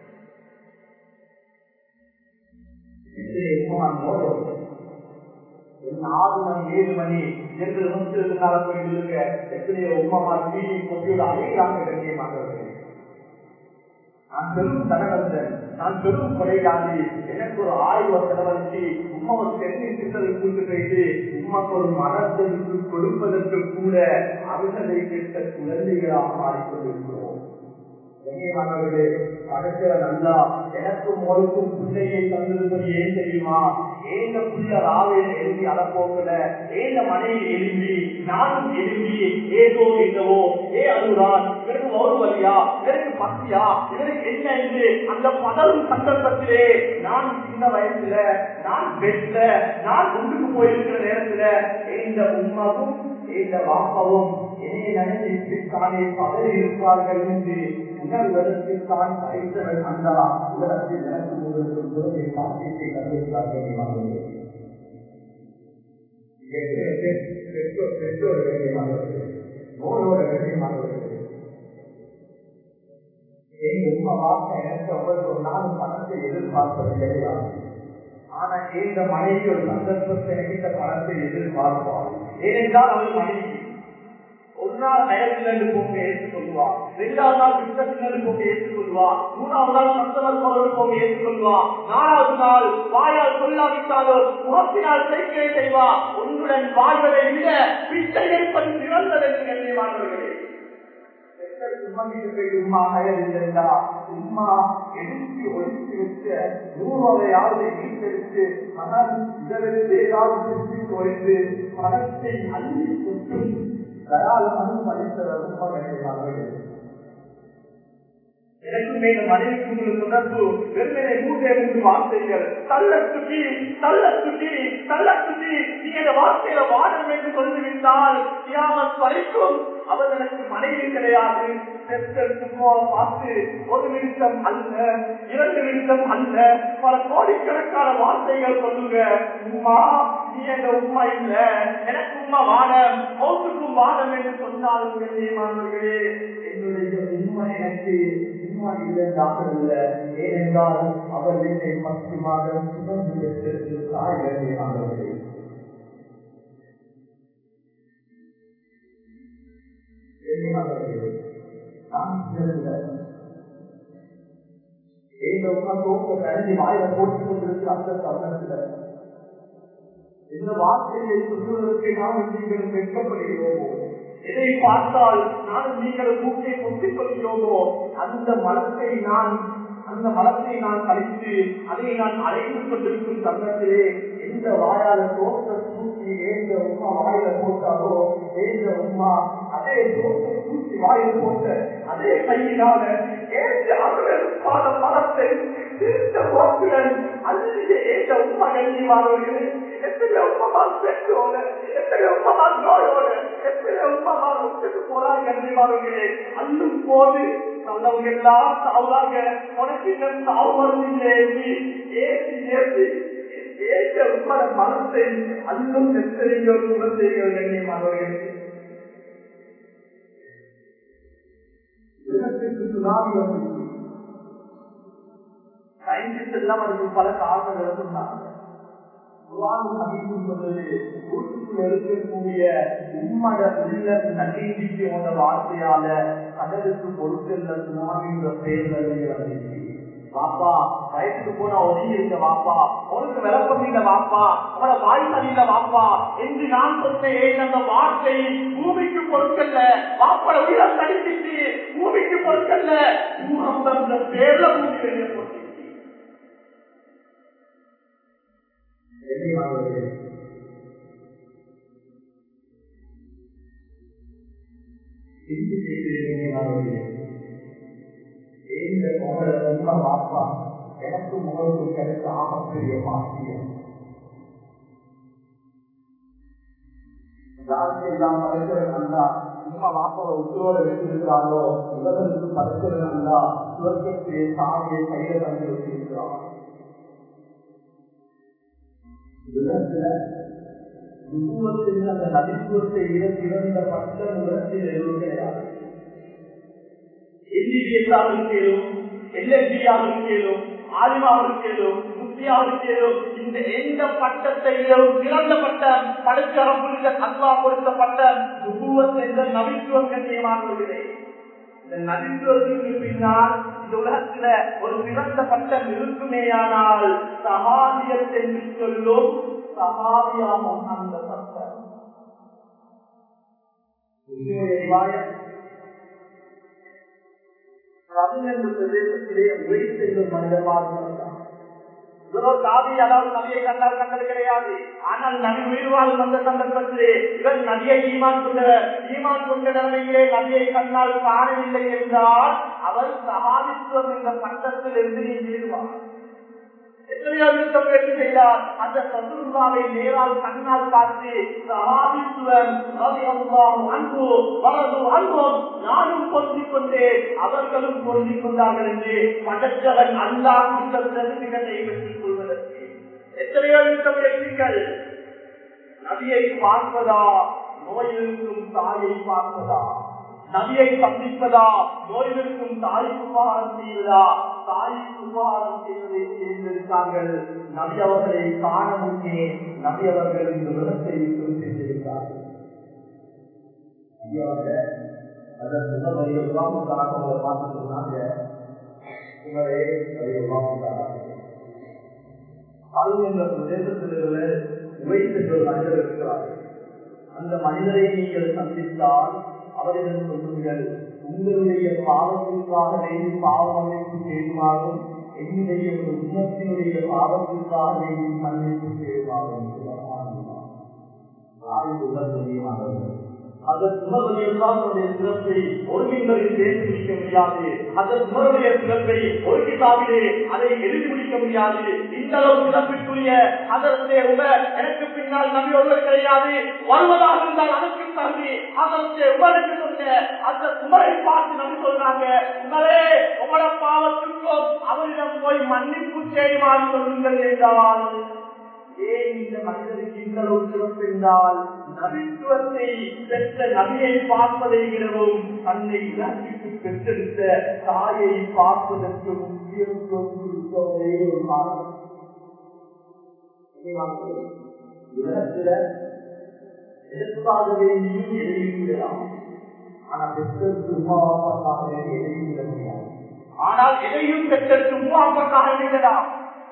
ஆறு மணி ஏழு மணி என்று நூற்றிருந்தால போயிருக்க எத்தனையோ உமா டிவி கொம்பியோட அழைக்காக கண்ணியமானவர்கள் நான் பெரும் தனவந்தன் நான் பெரும் கொலையாளி எனக்கு ஒரு ஆய்வு செலவழிச்சு உமாவை தெரிஞ்சு திட்டத்தை கூட்டு போயிட்டு உமாக்கு ஒரு மனத்திற்கு கொடுப்பதற்கு கூட அவர்களை கேட்ட குழந்தைகளாக மாறிக்கொண்டிருக்கிறோம் கண்ணியமானவர்களே படைக்கிற நல்லா எனக்கும் உங்களுக்கும் பிள்ளையை தந்திருப்பது ஏன் தெரியுமா ஏந்த புள்ள ராவையில் எழுதி அளப்போக்கல ஏந்த மனைவி எழும்பி நானும் எழும்பி ஏதோ என்னவோ ஏ அதுதான் இவருக்கு ஒரு வழியா இவருக்கு பசியா இவருக்கு என்ன என்று அந்த பதவும் சந்தர்ப்பத்திலே நான் சின்ன வயசுல நான் பெட்ல நான் உண்டுக்கு போயிருக்கிற நேரத்துல இந்த உண்மாவும் இந்த வாப்பாவும் என்னை நினைத்து தானே பதவி இருப்பார்கள் என்று உணர்வதற்கு தான் படைத்தவன் அந்த உலகத்தில் எனக்கு உங்களுக்கு குழந்தை பாக்கியத்தை தந்திருக்கிறார்கள் பெற்றோர் பெற்றோர் வேண்டியமானவர்கள் நோயோட வேண்டியமானவர்கள் எங்க உண்மை வார்த்தை எனக்கு அவர்கள் ஒரு நாள் பணத்தை எதிர்பார்ப்பது கிடையாது ஆனா இந்த மனைவி ஒரு சந்தர்ப்பத்தை இந்த பணத்தை எதிர்பார்ப்பார் ஏனென்றால் அவள் மனைவி ஒரு நாள் நயத்திலிருந்து போங்க ஏற்றுக்கொள்வா ரெண்டாவது நாள் பிசினஸ்லிருந்து போங்க ஏற்றுக்கொள்வா மூணாவது நாள் கஸ்டமர் பொருள் போங்க ஏற்றுக்கொள்வா நாலாவது நாள் வாயால் சொல்லாவிட்டாலும் முகத்தினால் செய்கை செய்வா உன்னுடன் வாழ்வதை விட பிச்சை வைப்பது சிறந்தது என்று கண்ணியமானவர்களே உமா அயலில்லா உமா எடுத்து ஒழித்து வச்ச நூறுவதையாவது ஈட்டெடுத்து மனம் இதை வச்சு ஏதாவது செஞ்சு ஒழித்து பணத்தை அள்ளி கொட்டு தயாளமனும் படித்தவர் ரொம்ப கண்டிப்பாக எனக்கும் இந்த மனைவிக்கு உங்களுக்கு தொடர்பு வெறுமனை மூன்றே மூன்று வார்த்தைகள் தள்ள சுட்டி தள்ள சுட்டி தள்ள சுட்டி நீங்க இந்த வார்த்தையில வாழணும் என்று சொல்லிவிட்டால் கியாமத் வரைக்கும் அவர் எனக்கு மனைவி கிடையாது பார்த்து ஒரு நிமிஷம் அல்ல இரண்டு நிமிஷம் அல்ல பல கோடிக்கணக்கான வார்த்தைகள் சொல்லுங்க உமா நீ எங்க உமா இல்ல எனக்கு உமா வாடம் மௌத்துக்கும் வாடம் என்று சொன்னாலும் கண்ணியமானவர்களே என்னுடைய உண்மை எனக்கு உண்மை இல்லையாக இல்ல ஏனென்றால் அவர் என்னை பத்து மாதம் சுமந்து வைத்திருக்கு தாய் கண்ணியமானவர்களே இந்த வார்த்தையை சொல்வதற்கு நாம் நீங்கள் வெட்கப்படுகிறோமோ எதை பார்த்தால் நான் நீங்கள் மூக்கை பொத்திக் கொள்கிறோமோ அந்த மலத்தை நான் அந்த மலத்தை நான் கழித்து அதை நான் அழைத்துக் கொண்டிருக்கும் தருணத்திலே எந்த வாயால தோற்ற தூக்கி ஏந்த உமா வாயில போட்டாரோ ஏந்த உமா அதே தோற்ற தூக்கி வாயில போட்ட அதே கையினால ஏந்த அவர்களுக்கான மலத்தை தீர்த்த போக்குடன் அல்லது ஏந்த உமா கண்ணியமானவர்களே எத்தனை உப்பமால் பெற்றோட எத்தனை உப்பமால் நோயோட எத்தனை உப்பமால் ஒத்துக்கு போறாங்க கண்ணியமானவர்களே அல்லும் போது நல்லவங்க எல்லாம் சாவுறாங்க உனக்கு இன்னும் சாவு வருவீங்களே ஏசி ஏசி ஏற்ற உட்பட மனத்தை அல்லும் நெத்தரிகள் குழந்தைகள் கண்ணியமானவர்கள் சுனாமி வந்துச்சு சயின்டிஸ்ட் எல்லாம் அதுக்கு பல காரணங்களை சொன்னாங்க வீட்டுக்குள்ள இருக்கக்கூடிய உம்மட உள்ள நன்னீதிக்கு உள்ள வார்த்தையால கடலுக்கு பொருட்கள் சுனாமின்ற பெயர்ல வந்துச்சு வாப்பா வயசுக்கு போனா ஒதுங்கி இருந்த வாப்பா உனக்கு விளப்பமில்ல வாப்பா அவளை வாய் சரியில்ல வாப்பா என்று நான் சொன்னேன் அந்த வார்த்தை பூமிக்கு பொருட்கள்ல வாப்பட உயிரம் தடிச்சிட்டு பூமிக்கு பொருட்கள்ல பூகம்பம் பேர்ல பூமி வெளியே போட்டு சிந்தி செய்திருக்கீங்க இந்த முகல ரொம்ப வாப்பா எனக்கு முகலுக்கு கிடைத்த ஆகப்பெரிய பாக்கியம் யாருக்கெல்லாம் படைக்கிறேன் அல்லா உமா வாப்பாவை உத்தரோட வைத்திருக்கிறாரோ இவர்களுக்கு படைக்கிறேன் அல்லா சுவர்க்கத்திலே சாமியை கையில தந்து வச்சிருக்கிறார் உலகத்துல அந்த நதித்துவத்தை இறந்த பட்டம் உலகத்தில் எதுவும் கிடையாது எல்லிபிஎஸ்ஆக இருக்கேனும் எல்எஸ்டியாக இருக்கேனும் ஆலிமாக இருக்கேனும் முத்தியாக இருக்கேனும் இந்த எந்த பட்டத்தையும் சிறந்த பட்டம் படைச்சரம் புரிந்த அல்வா கொடுத்த பட்டம் நுகுவத் என்ற நவித்துவம் கண்ணியமாக இருக்கிறேன் நபித்துவத்திற்கு பின்னால் இந்த உலகத்துல ஒரு சிறந்த பட்டம் இருக்குமேயானால் சகாபியத் என்று சொல்லும் சகாபியாகும் அந்த பட்டம் பதினெண்டு பிரதேசத்திலே உழைத்து செல்லும் மனிதமாக சாதி அதாவது நபியை கண்டால் கண்டது கிடையாது ஆனால் நபி உயிர் வாழும் வந்த சந்தர்ப்பத்திலே இவன் நபியை ஈமான் கொண்டவர் ஈமான் கொண்ட நிலைமையிலே நபியை கண்டால் காணவில்லை என்றால் அவர் சகாதித்துவம் என்ற பட்டத்தில் இருந்து நீங்கிடுவார் எத்தனையோ யுத்தம் வெற்றி செய்தார் அந்த சதுர்காவை நேரால் கண்ணால் பார்த்து சகாதித்துவம் அன்பு வரது அன்பும் நானும் பொருந்திக் கொண்டேன் அவர்களும் பொருந்திக் கொண்டார்கள் என்று படைத்தவன் அல்லா இந்த சர்டிபிகேட்டை பெற்றுக் கொள்வதற்கு எத்தனையோ யுத்தம் வெற்றிகள் நதியை பார்ப்பதா நோயிலிருக்கும் தாயை பார்ப்பதா நதியை சந்திப்பதா நோயிலிருக்கும் தாய்க்கு உபகாரம் செய்வதா தாய்க்கு உபகாரம் செய்வதை தேர்ந்தெடுத்தார்கள் நபி அவர்களை காண முன்னே நபி அவர்கள் இந்த உலகத்தை விட்டு சென்றிருக்கிறார்கள் நபி அவர்கள் அதற்கு முதல் உலகமாக பார்த்து சொன்னாங்க உங்களே கல் என்ற பிரதேசத்திலிருந்து உழைத்து ஒரு மனிதர் இருக்கிறார்கள் அந்த மனிதரை நீங்கள் சந்தித்தால் அவரிடம் சொல்லுங்கள் உங்களுடைய பாவத்திற்காக வேண்டி பாவமன்னைக்கு செய்யுமாறும் என்னுடைய ஒரு உண்மத்தினுடைய பாவத்திற்காக வேண்டி மன்னிப்பு செய்யுமாறும் சிறப்பை ஒரு மின்பரில் பேசி முடிக்க முடியாது அந்த சுமருடைய சிறப்பை ஒரு கிதாபிலே அதை எழுதி முடிக்க முடியாது இந்த அளவு சிறப்பிற்குரிய அதனுடைய உமர் எனக்கு பின்னால் நபி ஒருவர் கிடையாது வருவதாக இருந்தால் அதற்கு தகுதி அதனுடைய உமருக்கு சொன்ன அந்த சுமரை பார்த்து நம்பி சொல்றாங்க உமரே உங்களோட பாவத்துக்கும் அவரிடம் போய் மன்னிப்பு செய்யுமாறு சொல்லுங்கள் என்றால் ஏன் இந்த மனிதருக்கு இந்த அளவு சிறப்பு என்றால் நபித்துவத்தை பெற்ற நபியை பார்ப்பதை விடவும் தன்னை இலக்கிற்கு பெற்றெடுத்த தாயை பார்ப்பதற்கு முக்கியத்துவம் கொடுத்த ஒரே ஒரு காரணம் உலகத்தில எதற்காகவே நீயும் எதையும் விடலாம் ஆனா பெற்றெடுத்து உமாவாக்காக எதையும் விட முடியாது ஆனால் எதையும் பெற்றெடுத்து உமாவாக்காக விடலாம்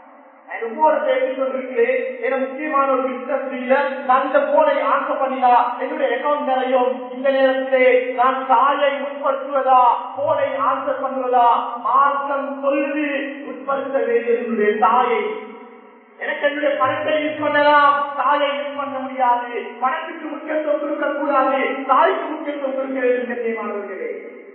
முக்கியமான ஒரு பிசினஸ் நான் இந்த போனை ஆக்க பண்ணினா என்னுடைய அக்கௌண்ட் நிறையும் இந்த நேரத்திலே நான் தாயை உட்படுத்துவதா போனை ஆன்சர் பண்ணுவதா மார்க்கம் சொல்லுது உட்படுத்த வேண்டிய தாயை எனக்கு என்னுடைய பணத்தை யூஸ் பண்ணலாம் தாயை யூஸ் பண்ண முடியாது பணத்துக்கு முக்கியத்துவம் கொடுக்க கூடாது தாய்க்கு முக்கியத்துவம் கொடுக்க வேண்டும் நிச்சயமானவர்களே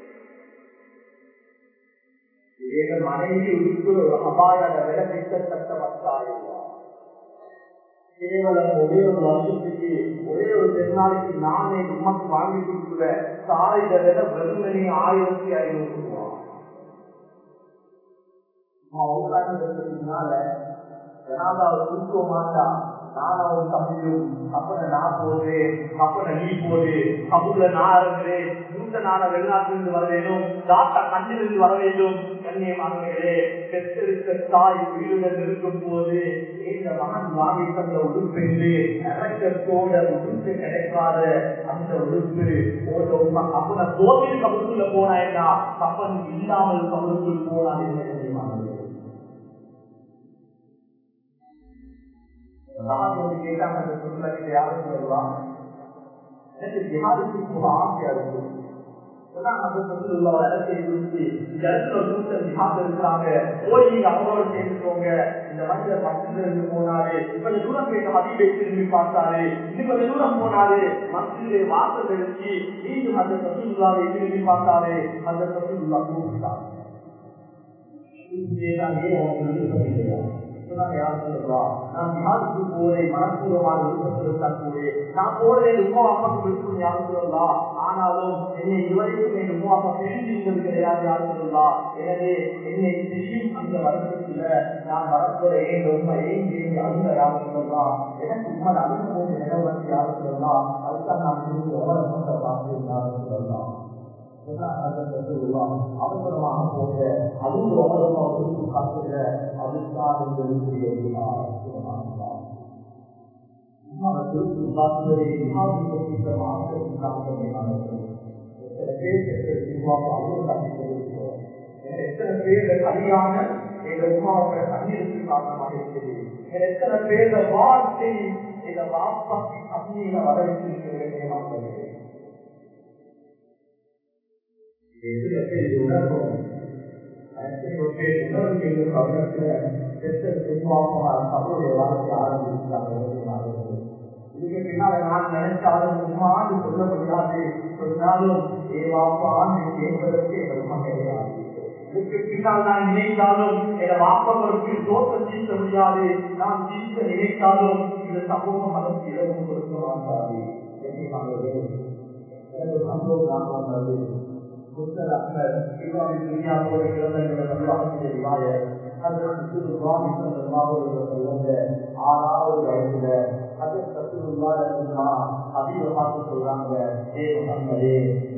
எங்கள் மனைவி உட்கு அபாயோட விலை கிட்டத்தட்ட பத்தாயிரம் கேவலம் ஒரே ஒரு வருஷத்துக்கு ஒரே ஒரு திருநாளைக்கு நானே உமக்கு வாங்கி கொடுக்குற தாயிட விலை வெறுமனே ஆயிரத்தி ஐநூறு ரூபா உட்கார்ந்ததுனால ஜனாதாவை தூக்க மாட்டா நானும் தம்பியும் கப்பனை நான் போடுறேன் கப்பனை நீ போடு கப்புல நான் இருக்கிறேன் மூத்த நான வெளிநாட்டிலிருந்து வர வேண்டும் தாத்தா கண்ணிலிருந்து வர வேண்டும் கண்ணியமானவர்களே பெற்றிருக்க தாய் உயிருடன் இருக்கும் போது இந்த மகன் வாங்கி தந்த உடுப்பென்று இறக்கத்தோட உடுப்பு கிடைக்காத அந்த உடுப்பு கப்பனை கோவில் கப்பலுக்குள்ள போனா என்ன கப்பன் இல்லாமல் கப்பலுக்குள் போனால் என்ன கண்ணியமானவர்களே வந்து கேட்டாங்க அந்த சொல்லுக்கு யாரும் சொல்லலாம் எனக்கு ஜிஹாதுக்கு போக ஆசையா இருக்கும் இந்த மனிதர் மத்தியில இருந்து போனாரு கொஞ்சம் தூரம் போய் மதியை திரும்பி பார்த்தாரு இன்னும் கொஞ்சம் தூரம் போனாரு மத்தியிலே வாசல் தெளிச்சு மீண்டும் அந்த சசுல்லாவை திரும்பி பார்த்தாரு அந்த சசுல்லா கூப்பிட்டாரு ஆனாலும் என்னை இதுவரைக்கும் என் உமா அப்பா தெரிஞ்சிருந்தது கிடையாது யாரும் சொல்லலாம் எனவே என்னை செய்யும் அந்த வருஷத்துல நான் வரப்போறேன் ரொம்ப ஏன் அந்த யாரும் சொல்லலாம் எனக்கு உண்மை அழுக போது நினைவு வந்து யாரும் சொல்லலாம் அதுதான் நான் திரும்பி எவ்வளவு பார்த்து யாரும் சொல்லலாம் அவசரமாக போக அதுவும் அவசரமாக திருப்பி காட்டுகிற அதுதான் திருப்பி காட்டுவதை எத்தனை பேர் கல்யாண எங்க உமாவோட கண்ணீருக்கு காரணமாக இருக்குது எத்தனை பேர் வார்த்தை எங்க வாப்பாக்கு கண்ணீர வரவிட்டு உணர்வோம் இதுக்கு பின்னால நான் நினைச்சாலும் உமான்னு சொல்ல முடியாது சொன்னாலும் ஏவாப்பான்னு கேட்பதற்கு எங்கள் கிடையாது இதுக்கு பின்னால் நான் நினைத்தாலும் என் வாப்பவருக்கு தோற்றம் தீர்க்க முடியாது நான் தீர்க்க நினைத்தாலும் இந்த சமூகம் அதற்கு இடமும் கொடுக்க மாட்டாது எனக்கு சம்பவம் நான் வந்தது முத்தர் அஹ்மத் இமாமின் துனியாவோட இறந்த நல்லாசிரிய ரிவாயர் ஆறாவது வயசுல அது அதிக பார்த்து சொல்றாங்க ஏ முகம்மதே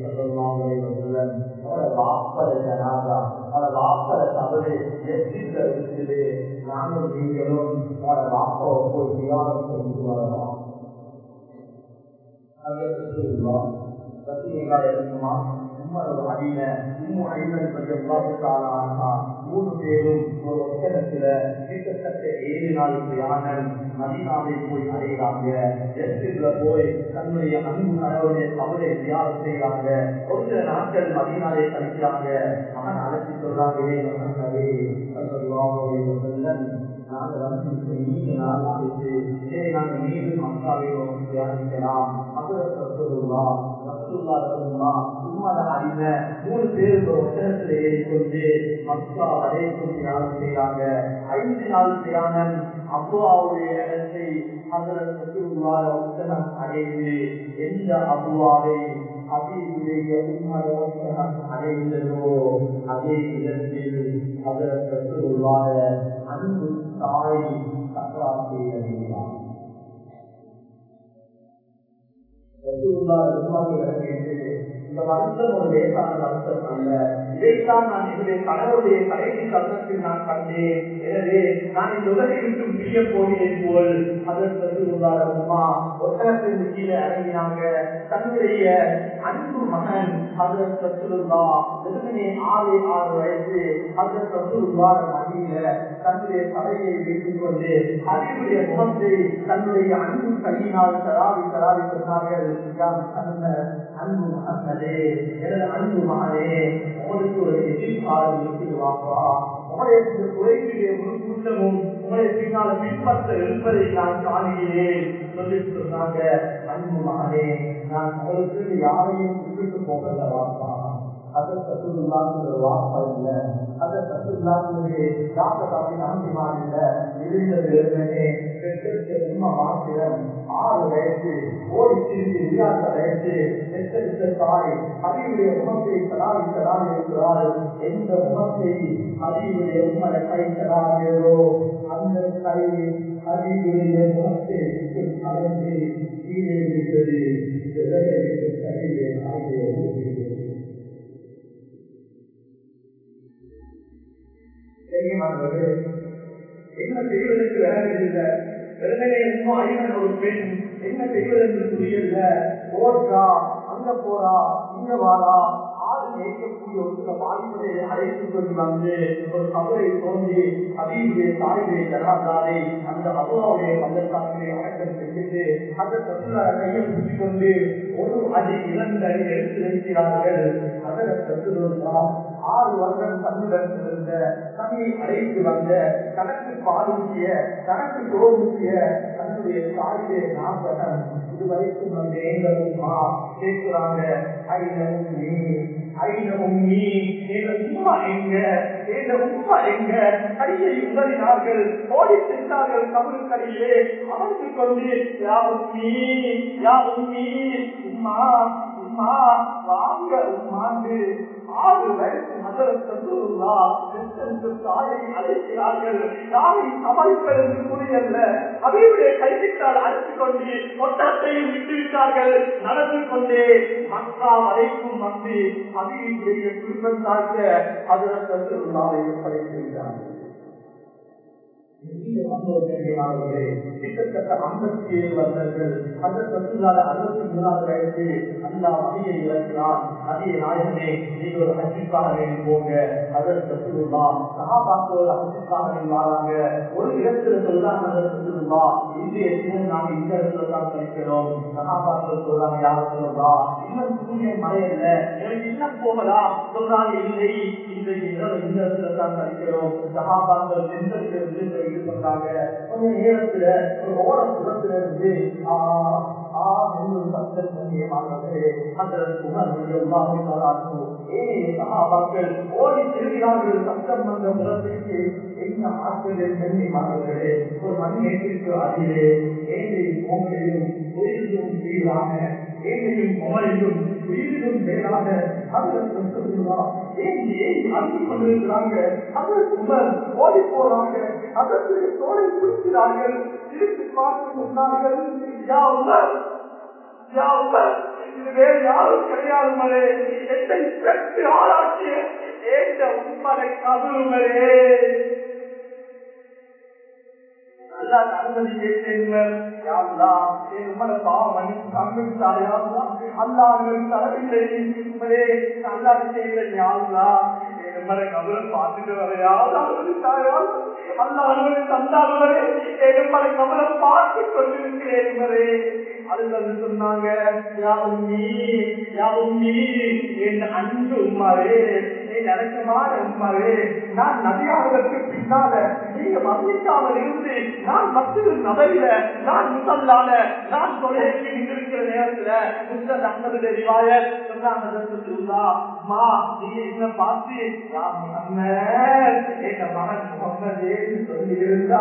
வாப்பர ஜனாதா அவட வாப்பர தவறு எத்தில இருக்குது நானும் நீங்களும் அவட வாப்பாவை போய் தியானம் செஞ்சு வரலாம் இருக்குமா மூணு பேரும் ஒரு ஒட்டகத்துல கிட்டத்தட்ட ஏழு நாள் பிரயாணம் மதினாவை போய் அடைகிறாங்க எஸ்டில போய் தன்னுடைய அன்பு கணவருடைய தவறை தியாகம் செய்யறாங்க ஒரு சில நாட்கள் மதினாவை கழிக்கிறாங்க மகன் அழைச்சி சொல்றாங்களே நாங்கள் வந்து நீண்ட நாள் ஆகிட்டு இதை நாங்கள் மீண்டும் மக்காவிலும் தியானிக்கலாம் அதுவா ரசூல்லா ரசூல்லா உண்மத அறிந்த மூணு பேருக்கு ஒட்டகத்தில் ஏறிக்கொண்டு மக்கா வரைக்கும் தியானம் செய்யறாங்க ஐந்து நாள் தியானம் அபுவாவுடைய இடத்தை அதில் ரசூல்லா ஒட்டகம் அடைந்து எந்த அபுவாவை அபியுடைய உண்மத ஒட்டகம் அடைந்ததோ அதே இடத்தில் அதில் ரசூல்லாத அன்பு தாய் சக்கராம் செய்கிறார் இந்த வருஷம் ஒரு லேசான வருஷம் அல்ல இதைத்தான் நான் என்னுடைய கணவருடைய கடைசி கருத்தில் நான் கண்டேன் எனவே நான் இந்த உலகை விட்டு பிரிய போகிறேன் போல் அதற்கு உள்ளார அம்மா ஒட்டகத்தின் கீழே இறங்கினாங்க தன்னுடைய அன்பு மகன் அதற்கு ரசூலுல்லா வெறுமனே ஆறு ஆறு வயசு அதற்கு ரசூலுல்லாட மடியில தன்னுடைய தலையை வைத்துக் கொண்டு அறிவுடைய முகத்தை தன்னுடைய அன்பு கையினால் தராவி தராவி சொன்னார்கள் யார் தந்த அன்பு மகனே எனது அன்பு மகனே உங்களுக்கு ஒரு எதிர்காலம் இருக்கிறாப்பா உங்களுடைய குறைவிலே ஒரு கூட்டமும் உங்களை பின்னால் பின்பற்ற இருப்பதை நான் காணுகிறேன் சொல்லி சொன்னாங்க அன்பு மகனே நான் உங்களுக்கு யாரையும் விட்டுட்டு போகல வாப்பா அதை சத்துள்ளாங்கிற வாப்பா இல்ல அதை சத்துள்ளாங்கிறது யாத்த காப்பி நம்பிமா இல்ல இருந்தது வெறுமனே பெற்றெடுத்த உண்மை மாத்திரம் ஆறு வயசு ஓடி திரும்பி விளையாட்ட வயசு பெற்றெடுத்த தாய் அறிவுடைய முகத்தை சடாவி சடாவி இருக்கிறாள் எந்த முகத்தை அறிவுடைய உண்மை கை சடாவியோ அந்த கை அறிவுடைய முகத்தை விட்டு கலந்து கீழே இருக்கிறது கையிலே ஆகிய என்ன செய்வதற்கு வேறவில்லை வெறுமனே இன்னும் ஐநன் ஒரு பெண் என்ன செய்வதென்று புரியல போறா அங்க போறா இங்க வாரா ஆறு மேய்க்கக்கூடிய ஒரு சில பாதிப்பதை அழைத்துக் கொண்டு வந்து ஒரு கவலை தோன்றி அபியுடைய தாயுடைய ஜனாதாரை அந்த அபுவாவுடைய பள்ளத்தாக்கிலே அடக்கம் செஞ்சுட்டு அந்த தசுலார கையை பிடிச்சு கொண்டு ஒரு அடி இரண்டு அடி எடுத்து வைக்கிறார்கள் அதனை தசுலா ஆறு வருடம் தன்னுடன் இருந்த தன்னை அழைத்து வந்த தனக்கு பாலூட்டிய தனக்கு தோல்விய தன்னுடைய தாயுடைய ஞாபகம் இதுவரைக்கும் அந்த எங்களுமா கேட்கிறாங்க ஐந உம்மி ஐந உம்மி எங்க உம்மா எங்க எங்க உம்மா எங்க கையை உதறினார்கள் ஓடி சென்றார்கள் கபரு கடையிலே அமர்ந்து கொண்டு யா உம்மி யா உம்மி உம்மா உம்மா வாங்க உம்மாண்டு ஆறு வயசு மதரசல்லா பெற்றென்று தாயை அழைக்கிறார்கள் தாயை சமாளிப்பது என்று கூறியல்ல அவையுடைய கைதிட்டால் அழைத்துக் கொண்டு ஒட்டத்தையும் விட்டுவிட்டார்கள் நடந்து கொண்டே மக்கா வரைக்கும் வந்து அவையுடைய குடும்பத்தாக்க அதரசல்லாவை படைத்திருக்கிறார்கள் கிட்டத்தட்ட ஐம்பத்தி ஏழு வருடங்கள் அந்த சத்துலால அறுபத்தி மூணாவது வயசு அல்லா மதியை இழக்கிறான் நதியை நாயகனே நீங்க ஒரு ஹஜ்ஜிக்காக வேண்டி போங்க அதர் சத்துருல்லா சகாபாக்களோட ஹஜ்ஜிக்காக வேண்டி வராங்க ஒரு இடத்துல சொல்றாங்க அதர் சத்துருல்லா இந்திய தினம் நாங்க இந்த இடத்துல தான் கழிக்கிறோம் சகாபாக்கள் சொல்றாங்க யாரும் சொல்லா இன்னும் சூரியன் மழையல்ல எனக்கு இன்னும் போகலாம் சொல்றாங்க இல்லை இந்த இரவு இந்த இடத்துல தான் கழிக்கிறோம் சகாபாக்கள் சென்றதுக்கு இருந்து இது பண்றாங்க கொஞ்ச நேரத்துல ஒரு ஓர புறத்துல இருந்து ஆஹ் ஆஹ் என்று ஒரு சத்தம் பண்ணியமானது அந்த உணர் ஏனைய சகாபாக்கள் ஓடி திரும்பினார்கள் சத்தம் வந்த புறத்திற்கு என்ன ஆசிரியர் கண்ணியமானவர்களே ஒரு மணி நேற்றிற்கு அதிலே ஏழையும் கோமலையும் உயிரிலும் கீழான ஏழையும் கோமலையும் உயிரிலும் மேலான அதற்கு சொல்லுவா ஏன் ஏன் அன்பு கொண்டிருக்கிறாங்க அதற்கு உமர் ஓடி போறாங்க அதற்கு தோலை பிடிக்கிறார்கள் திருப்பி பார்த்து சொன்னார்கள் யா உமர் யா உமர் இது வேறு யாரும் கிடையாது மலே என்னை பெற்று ஆளாக்கிய ஏற்ற உண்மனை கதுமரே நல்லா அனுமதி கேட்டேன் பாவம் கம்மிட்டாயா அல்லா தரவில்லை நல்லா செய்யல யாருலா என் கபலம் பார்த்துட்டு வரையாவது அனுமதித்தாயா அல்லா அனுமதி தந்தார்களே என் கபலம் பார்த்து கொண்டிருக்கிறேன் மரே அது வந்து சொன்னாங்க யாவும் நீ யாவும் நீ என் அன்பு உமாரே என் அடக்கமான உமாரே நான் நபியாவதற்கு பின்னால நீங்க மன்னிக்காமல் இருந்து நான் மற்றொரு நபையில நான் முசல்லால நான் தொலைக்கு நின்றிருக்கிற நேரத்துல முஸ்தத் அஹமது ரிவாய சொன்னாங்க மா நீங்க என்ன பார்த்து நான் முகம்மது என் மகன் முகம்மது சொல்லி இருந்தா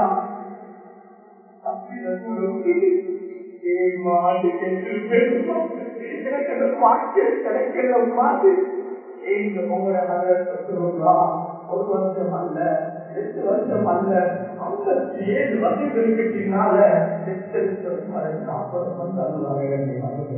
எனக்கு பாட்டு கிடைக்கிற பாட்டு எங்க உங்களோட ஒரு வருஷம் அல்ல எட்டு வருஷம் அல்ல ஐம்பத்தி ஏழு வருஷங்களுக்கு பின்னால எட்டு நாற்பது வந்து அல்லாத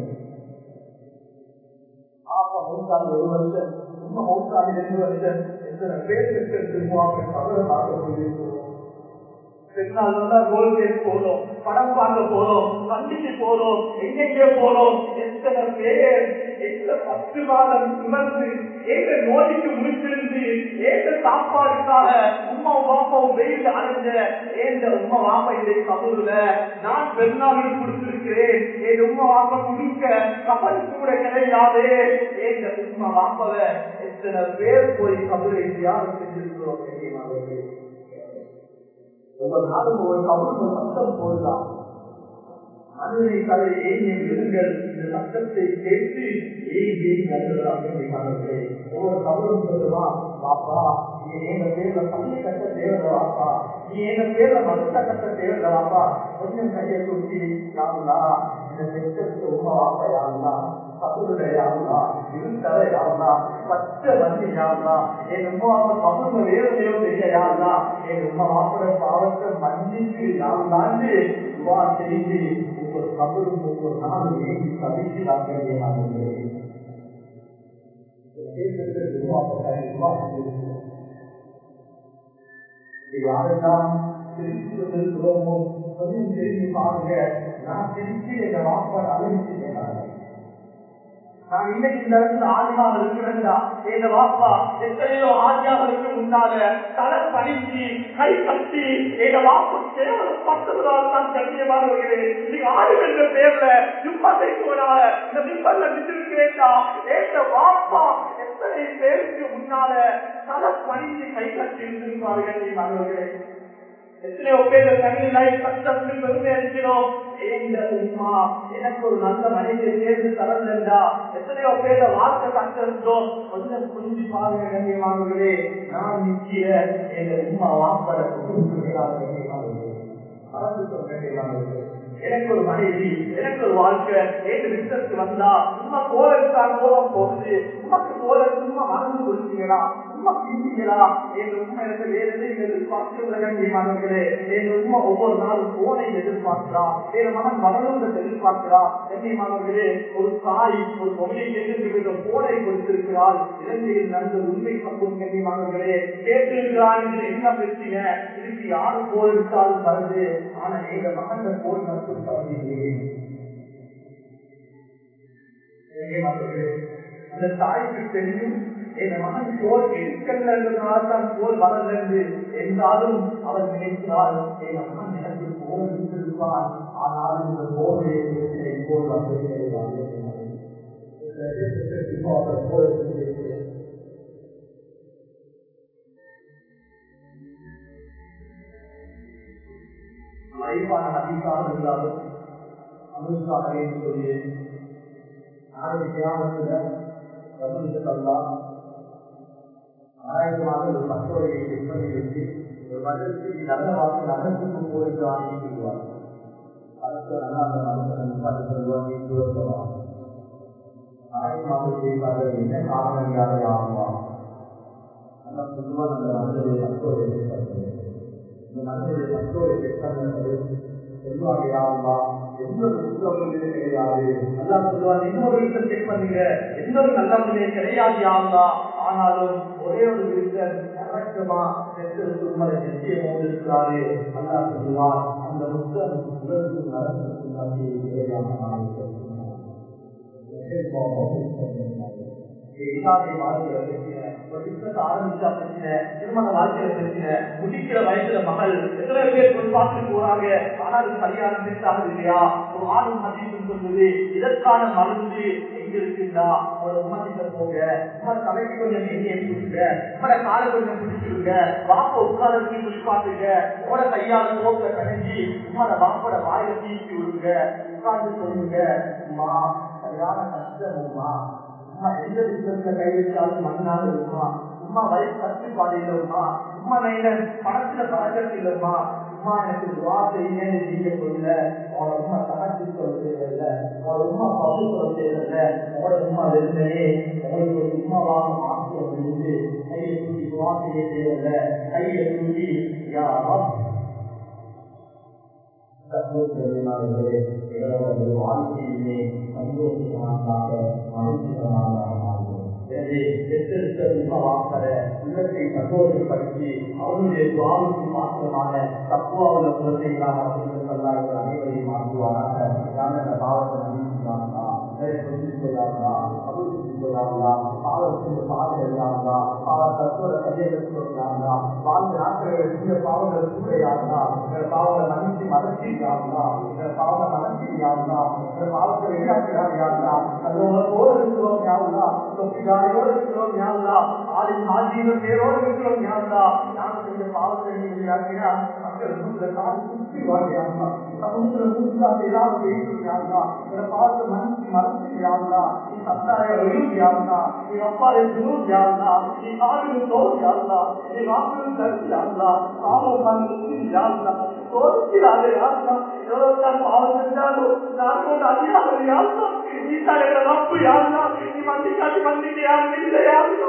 ஆப்பா மூன்றாவது ஒரு வருஷம் இன்னும் மூன்றாவது ரெண்டு வருஷம் எத்தனை பேர் திரும்ப தவறாக போயிருக்கிறோம் பெருநாள் வந்தா கோல்கேட் போறோம் படம் பார்க்க போறோம் வண்டிக்கு போறோம் எங்கெங்கே போறோம் எத்தனை பேர் எந்த பத்து மாதம் சுமந்து ஏக நோய்க்கு முடிச்சிருந்து ஏக சாப்பாடுக்காக உமா பாப்பாவும் வெயில் அடைஞ்ச ஏந்த உமா வாப்பா இதை கபூர்ல நான் பெருநாளுக்கு கொடுத்திருக்கிறேன் என் உமா வாப்பா குடிக்க கபல் கூட கிடையாது ஏந்த உமா வாப்பாவை எத்தனை பேர் போய் கபூரை தியாகம் செஞ்சிருக்கிறோம் தெரியுமா ஒவ்வொரு நாளும் ஒவ்வொரு கபருக்கு சத்தம் போதுதான் மனிதனை தலை ஏங்கிய விருங்கள் இந்த சத்தத்தை கேட்டு ஏங்கி கருதுகிறாங்க ஒவ்வொரு கபரும் சொல்லுவா பாப்பா நீ எங்க பேர்ல பள்ளி கட்ட தேவையில்ல வாப்பா நீ எங்க பேர்ல மருத்த கட்ட தேவையில்ல வாப்பா கொஞ்சம் கையை தூக்கி யாருலா இந்த செட்டத்துக்கு உமா வாப்பா யாருலா கபருடைய யாருலா இருந்தவ யாருலா பச்சை வண்டி யாருலா என் உமா வாப்பா கபருங்க வேறு தெரிய யாருலா என் உமா வாப்போட பாவத்தை மன்னிச்சு யாருலாண்டு துவா செய்து ஒவ்வொரு கபரும் ஒவ்வொரு நாளும் ஏங்கி தவிக்கிறாங்க யாரெல்லாம் திருச்சிருக்கிறோமோ கொஞ்சம் திரும்பி பாருங்க நான் திருச்சி எங்க வாப்பாடு அழிச்சிட்டேன் நான் இன்னைக்கு இந்த இடத்துல ஆதிமாக இருக்கிறேன்டா எங்க வாப்பா எத்தனையோ ஆதியாவதுக்கு முன்னால தலை பணிஞ்சு கை கட்டி எங்க வாப்பு கேவலம் பத்து நாள் தான் கண்ணியமானவர்களே நீங்க ஆடு என்ற பேர்ல சும்மா செய்வோனால இந்த பிம்பல்ல நின்றிருக்கிறேன்டா எங்க வாப்பா எத்தனை பேருக்கு முன்னால தலை பணிஞ்சு கை கட்டி இருந்திருப்பார்கள் நீ மாணவர்களே எத்தனையோ பேர் தண்ணீரை கஷ்டப்பட்டு பெருமை அளிக்கிறோம் ஏந்த உமா எனக்கு ஒரு நல்ல மனிதரை தேர்ந்து தரலண்டா எத்தனையோ பேர வார்த்தை கண்டிருந்தோம் கொஞ்சம் புரிஞ்சு பாருங்க கண்ணியமானவர்களே நான் நிக்கிற எங்க உமா வாப்பட எனக்கு ஒரு மனைவி எனக்கு ஒரு வாழ்க்கை ஏற்று விசத்து வந்தா சும்மா கோலத்தான் கோலம் போகுது உமக்கு கோல சும்மா மறந்து கொடுத்தீங்களா உண்மை பீசிங்களா என் உண்மை எனக்கு வேற எதையும் எதிர்பார்க்கிற கண்ணியமானவர்களே என் உண்மை ஒவ்வொரு நாளும் போனை எதிர்பார்க்கிறா என் மகன் வரணுங்கிறத எதிர்பார்க்கிறா கண்ணியமானவர்களே ஒரு தாய் ஒரு கம்யூனிகேஷன் போனை கொடுத்திருக்கிறாள் இலங்கையில் நடந்த உண்மை பக்கம் கண்ணியமானவர்களே கேட்டிருக்கிறான் என்று என்ன பிரச்சனை இதுக்கு யாரு போல் எடுத்தாலும் வருது ஆனா எங்க மகன் போல் மட்டும் தவறில்லையே அந்த தாய்க்கு தெரியும் என் மகன் போல் எடுக்கலன்றதுனால்தான் போல் வரலன்று என்றாலும் அவர் நினைக்கிறார் என் மகன் எனக்கு போல் இருந்திருப்பார் ஆனால் இந்த போல் போல் வந்து லைஃபான அதிகாரம் இருந்தாலும் அனுஷ்காக என்று சொல்லி நாளைக்கு கிராமத்துல கவனித்தல்லாம் ஆயிரமாக ஒரு மக்களுடைய விற்பனை வச்சு ஒரு வருடத்துக்கு நல்ல வாக்கு நகரத்துக்கு போயிட்டு வாங்கி சொல்லுவார் அடுத்த நல்லா அந்த மனுஷன் பத்து ரூபாய் தூரத்துவாங்க ஆயிரமாக கேட்பாங்க என்ன காரணம் யாரை ஆகுவான் அந்த பொதுவாக அந்த மனிதனுடைய மக்களுடைய இந்த மனிதனுடைய மக்களுடைய திட்டங்கள் சொல்லுவாங்க யாருமா எந்த ஒரு புத்தகங்களும் கிடையாது அல்லா சொல்லுவாங்க இன்னொரு விஷயம் செக் பண்ணுங்க எந்த ஒரு நல்ல மனிதே கிடையாது யாருமா ஆனாலும் ஒரே ஒரு விஷயம் இறக்கமா உங்களை நிச்சயம் இருக்கிறாரு அல்லா சொல்லுவார் அந்த புத்தகம் உலகத்துக்கு நடந்ததுக்கு எல்லாருடைய வாழ்க்கையில பிரச்சனை ஒரு பிசினஸ் ஆரம்பிச்சா பிரச்சனை திருமண வாழ்க்கையில பிரச்சனை முடிக்கிற வயசுல மகள் எத்தனை பேர் போய் பார்த்துட்டு போறாங்க ஆனா அது சரியான செட்டாக இல்லையா ஒரு ஆணும் மதிப்பு சொல்லுது இதற்கான மருந்து எங்க இருக்குன்னா ஒரு உமதிக்க போங்க உமர் தலைக்கு கொஞ்சம் எண்ணெயை பிடிச்சுங்க உமரை காலை கொஞ்சம் பிடிச்சிருங்க வாப்ப உட்காரத்துக்கு குளிப்பாட்டுங்க உங்களோட கையால போக்க கணஞ்சி உமரை வாப்போட வாயில தீக்கி விடுங்க உட்கார்ந்து சொல்லுங்க உமா சரியான கஷ்டம் உமா உமா எந்த விஷயத்துல கை வச்சாலும் மண்ணால் இருக்குமா உமா வயசு கட்டுப்பாடு இல்லைம்மா உமா நான் பணத்துல பழக்கத்து இல்லைம்மா உமா எனக்கு துவா செய்யுங்கன்னு நீங்க சொல்ல உங்களோட உமா சகத்து சொல்ல தேவையில்ல உங்களோட உமா பசு சொல்ல தேவையில்ல உங்களோட உமா வெறுமையே உங்களுக்கு ஒரு உமாவாக மாற்றி வந்து கையை தூக்கி துவா செய்ய தேவையில்ல கையை தூக்கி யா சகோதரர்களே எங்களோட வாழ்க்கையிலே சந்தோஷமாக மனுஷமாக எனவே எத்தெடுத்த வாசல உள்ளத்தை சந்தோஷப்படுத்தி அவருடைய துவாவுக்கு மாற்றமான தப்புவாவுல குழந்தைகளாக சொல்லாத அனைவரையும் மாற்றுவாராக யாரும் அந்த பாவத்தை நம்பிக்கிறாங்களா கொள்ளாங்களா அருள் கொள்ளாங்களா பாவத்துக்கு பாதையாங்களா பாவ தத்துவ கையை சொல்றாங்களா வாழ்ந்த நாட்களில் சில பாவங்கள் சூறையாங்களா இந்த பாவங்களை மன்னிச்சு மறைச்சிருக்காங்களா இந்த பாவங்களை மறைச்சிருக்காங்களா இந்த பாவத்தை வெளியாக்கிறாங்களா அந்த உலகோடு இருக்கிறோம் யாருலா தொப்பிதாயோடு இருக்கிறோம் யாருலா ஆளின் ஆஜீவ பேரோடு இருக்கிறோம் யாருலா நான் செஞ்ச பாவத்தை நீ வெளியாக்கினா மக்கள் மூன்று கால் சுற்றி வாழ்க்கையாங்களா சமுத்திர மூன்றாவது ஏதாவது பேசும் யாருலா இந்த பாவத்தை மன்னிச்சு மறைச்சு யாருலா நீ சத்தாய ஒளியும் யாருலா நீ அப்பாவை குரு யாருலா நீ காவிரி தோல் யாருலா நீ வாக்கு கருத்து யாருலா பாவம் மன்னிச்சு யாருலா தோற்கிறாரு யாருலா எவ்வளவு தான் பாவம் செஞ்சாலும் நான் ஒரு அதிகாரம் யாருலா நீ தலையில தப்பு யாருலா நீ வண்டி காட்டி வண்டிக்கு யாரும் இல்லை யாருலா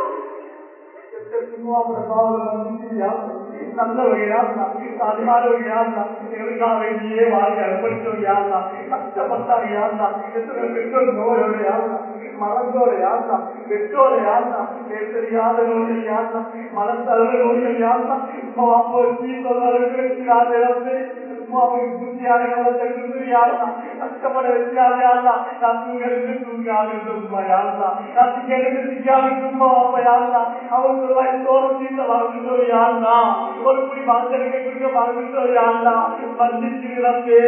நல்லவகையே வாழ்க்கை அர்ப்பணித்தோம் யாருலா கஷ்டப்பட்டாங்க யாருலா எத்தனை பெற்றோர் நோயோட யாருலா மறந்தோட யாருலா பெற்றோர யாருலா தெரியாத நோய்கள் யாருலா மனத்தளவு நோய்கள் யாருலா அப்போ நீ சொல்றாரு புத்தியான காலத்தை யாருலா கஷ்டப்பட வச்சாரு யாருலா நான் தூங்கிறது தூங்காது சும்மா யாருலா நான் திங்கிறது திங்காது சும்மா அப்ப யாருலா அவங்க வயசோடு தீர்த்த வாழ்ந்துட்டோ யாருலா ஒரு குடி வாழ்ந்தனுக்கு குடிக்க வாழ்ந்துட்டோ யாருலா வந்திருக்கிறே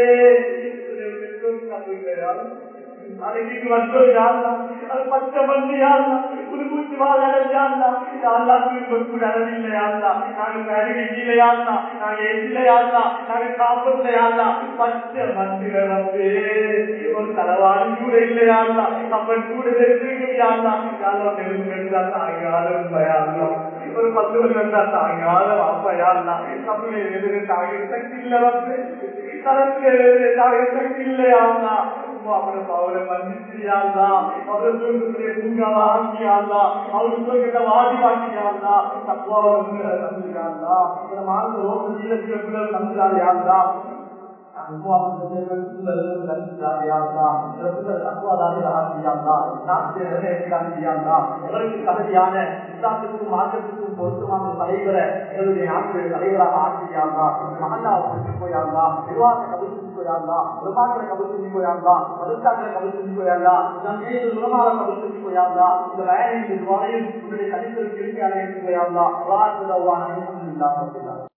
அன்னைக்கு வந்தோம் யாருலா அது பச்சை மண்ணு யாருலா புது பூச்சி வாழ யாருலா யாருலா குறிப்பிட்டு அளவில்லை யாருலா நாங்க கருவி கீழே யாருலா நாங்க எதில யாருலா நாங்க காப்பத்துல யாருலா பச்சை மண்ணுல வந்து ஒரு தலைவாணி கூட இல்லை யாருலா அப்ப கூட தெரிஞ்சுக்க யாருலா யாரோ தெரிஞ்சு தாங்காலும் பயாருலா ஒரு பத்து வருஷம் இருந்தா தாங்காலும் அப்ப யாருலா நம்மளே எதிர்த்து தாங்க சக்தி இல்லை வந்து தனக்கு தாங்க சக்தி இல்லை யாருலா அவரை மன்னிச்சியாங்களா அவரை தூக்கத்திலே தூங்காத ஆக்கியாங்களா அவரு தூக்கத்தை வாடி வாக்கியாங்களா தப்புவாவை தந்துருக்காங்களா இந்த மாநில ரோடு சீரத்தில் பிள்ளைகள் தந்துடாதையாங்களா கதையான இஸ்லாத்துக்கும் மாற்றத்துக்கும் பொருத்தமான தலைவரை எங்களுடைய நாட்டுடைய தலைவராக ஆக்கியாங்களா மகல்லாவை பிடிச்சு போயாங்களா நிர்வாகத்தை கபல் செஞ்சு போயாங்களா நிர்வாகத்தை கபல் செஞ்சு போயாங்களா மதுக்காக்களை கபல் செஞ்சு போயாங்களா நம் ஏழு உலமாக கபல் செஞ்சு போயாங்களா இந்த வயலின் நிர்வாகம் உன்னுடைய கணிதருக்கு இருக்கு அழைத்து போயாங்களா அல்லாஹ்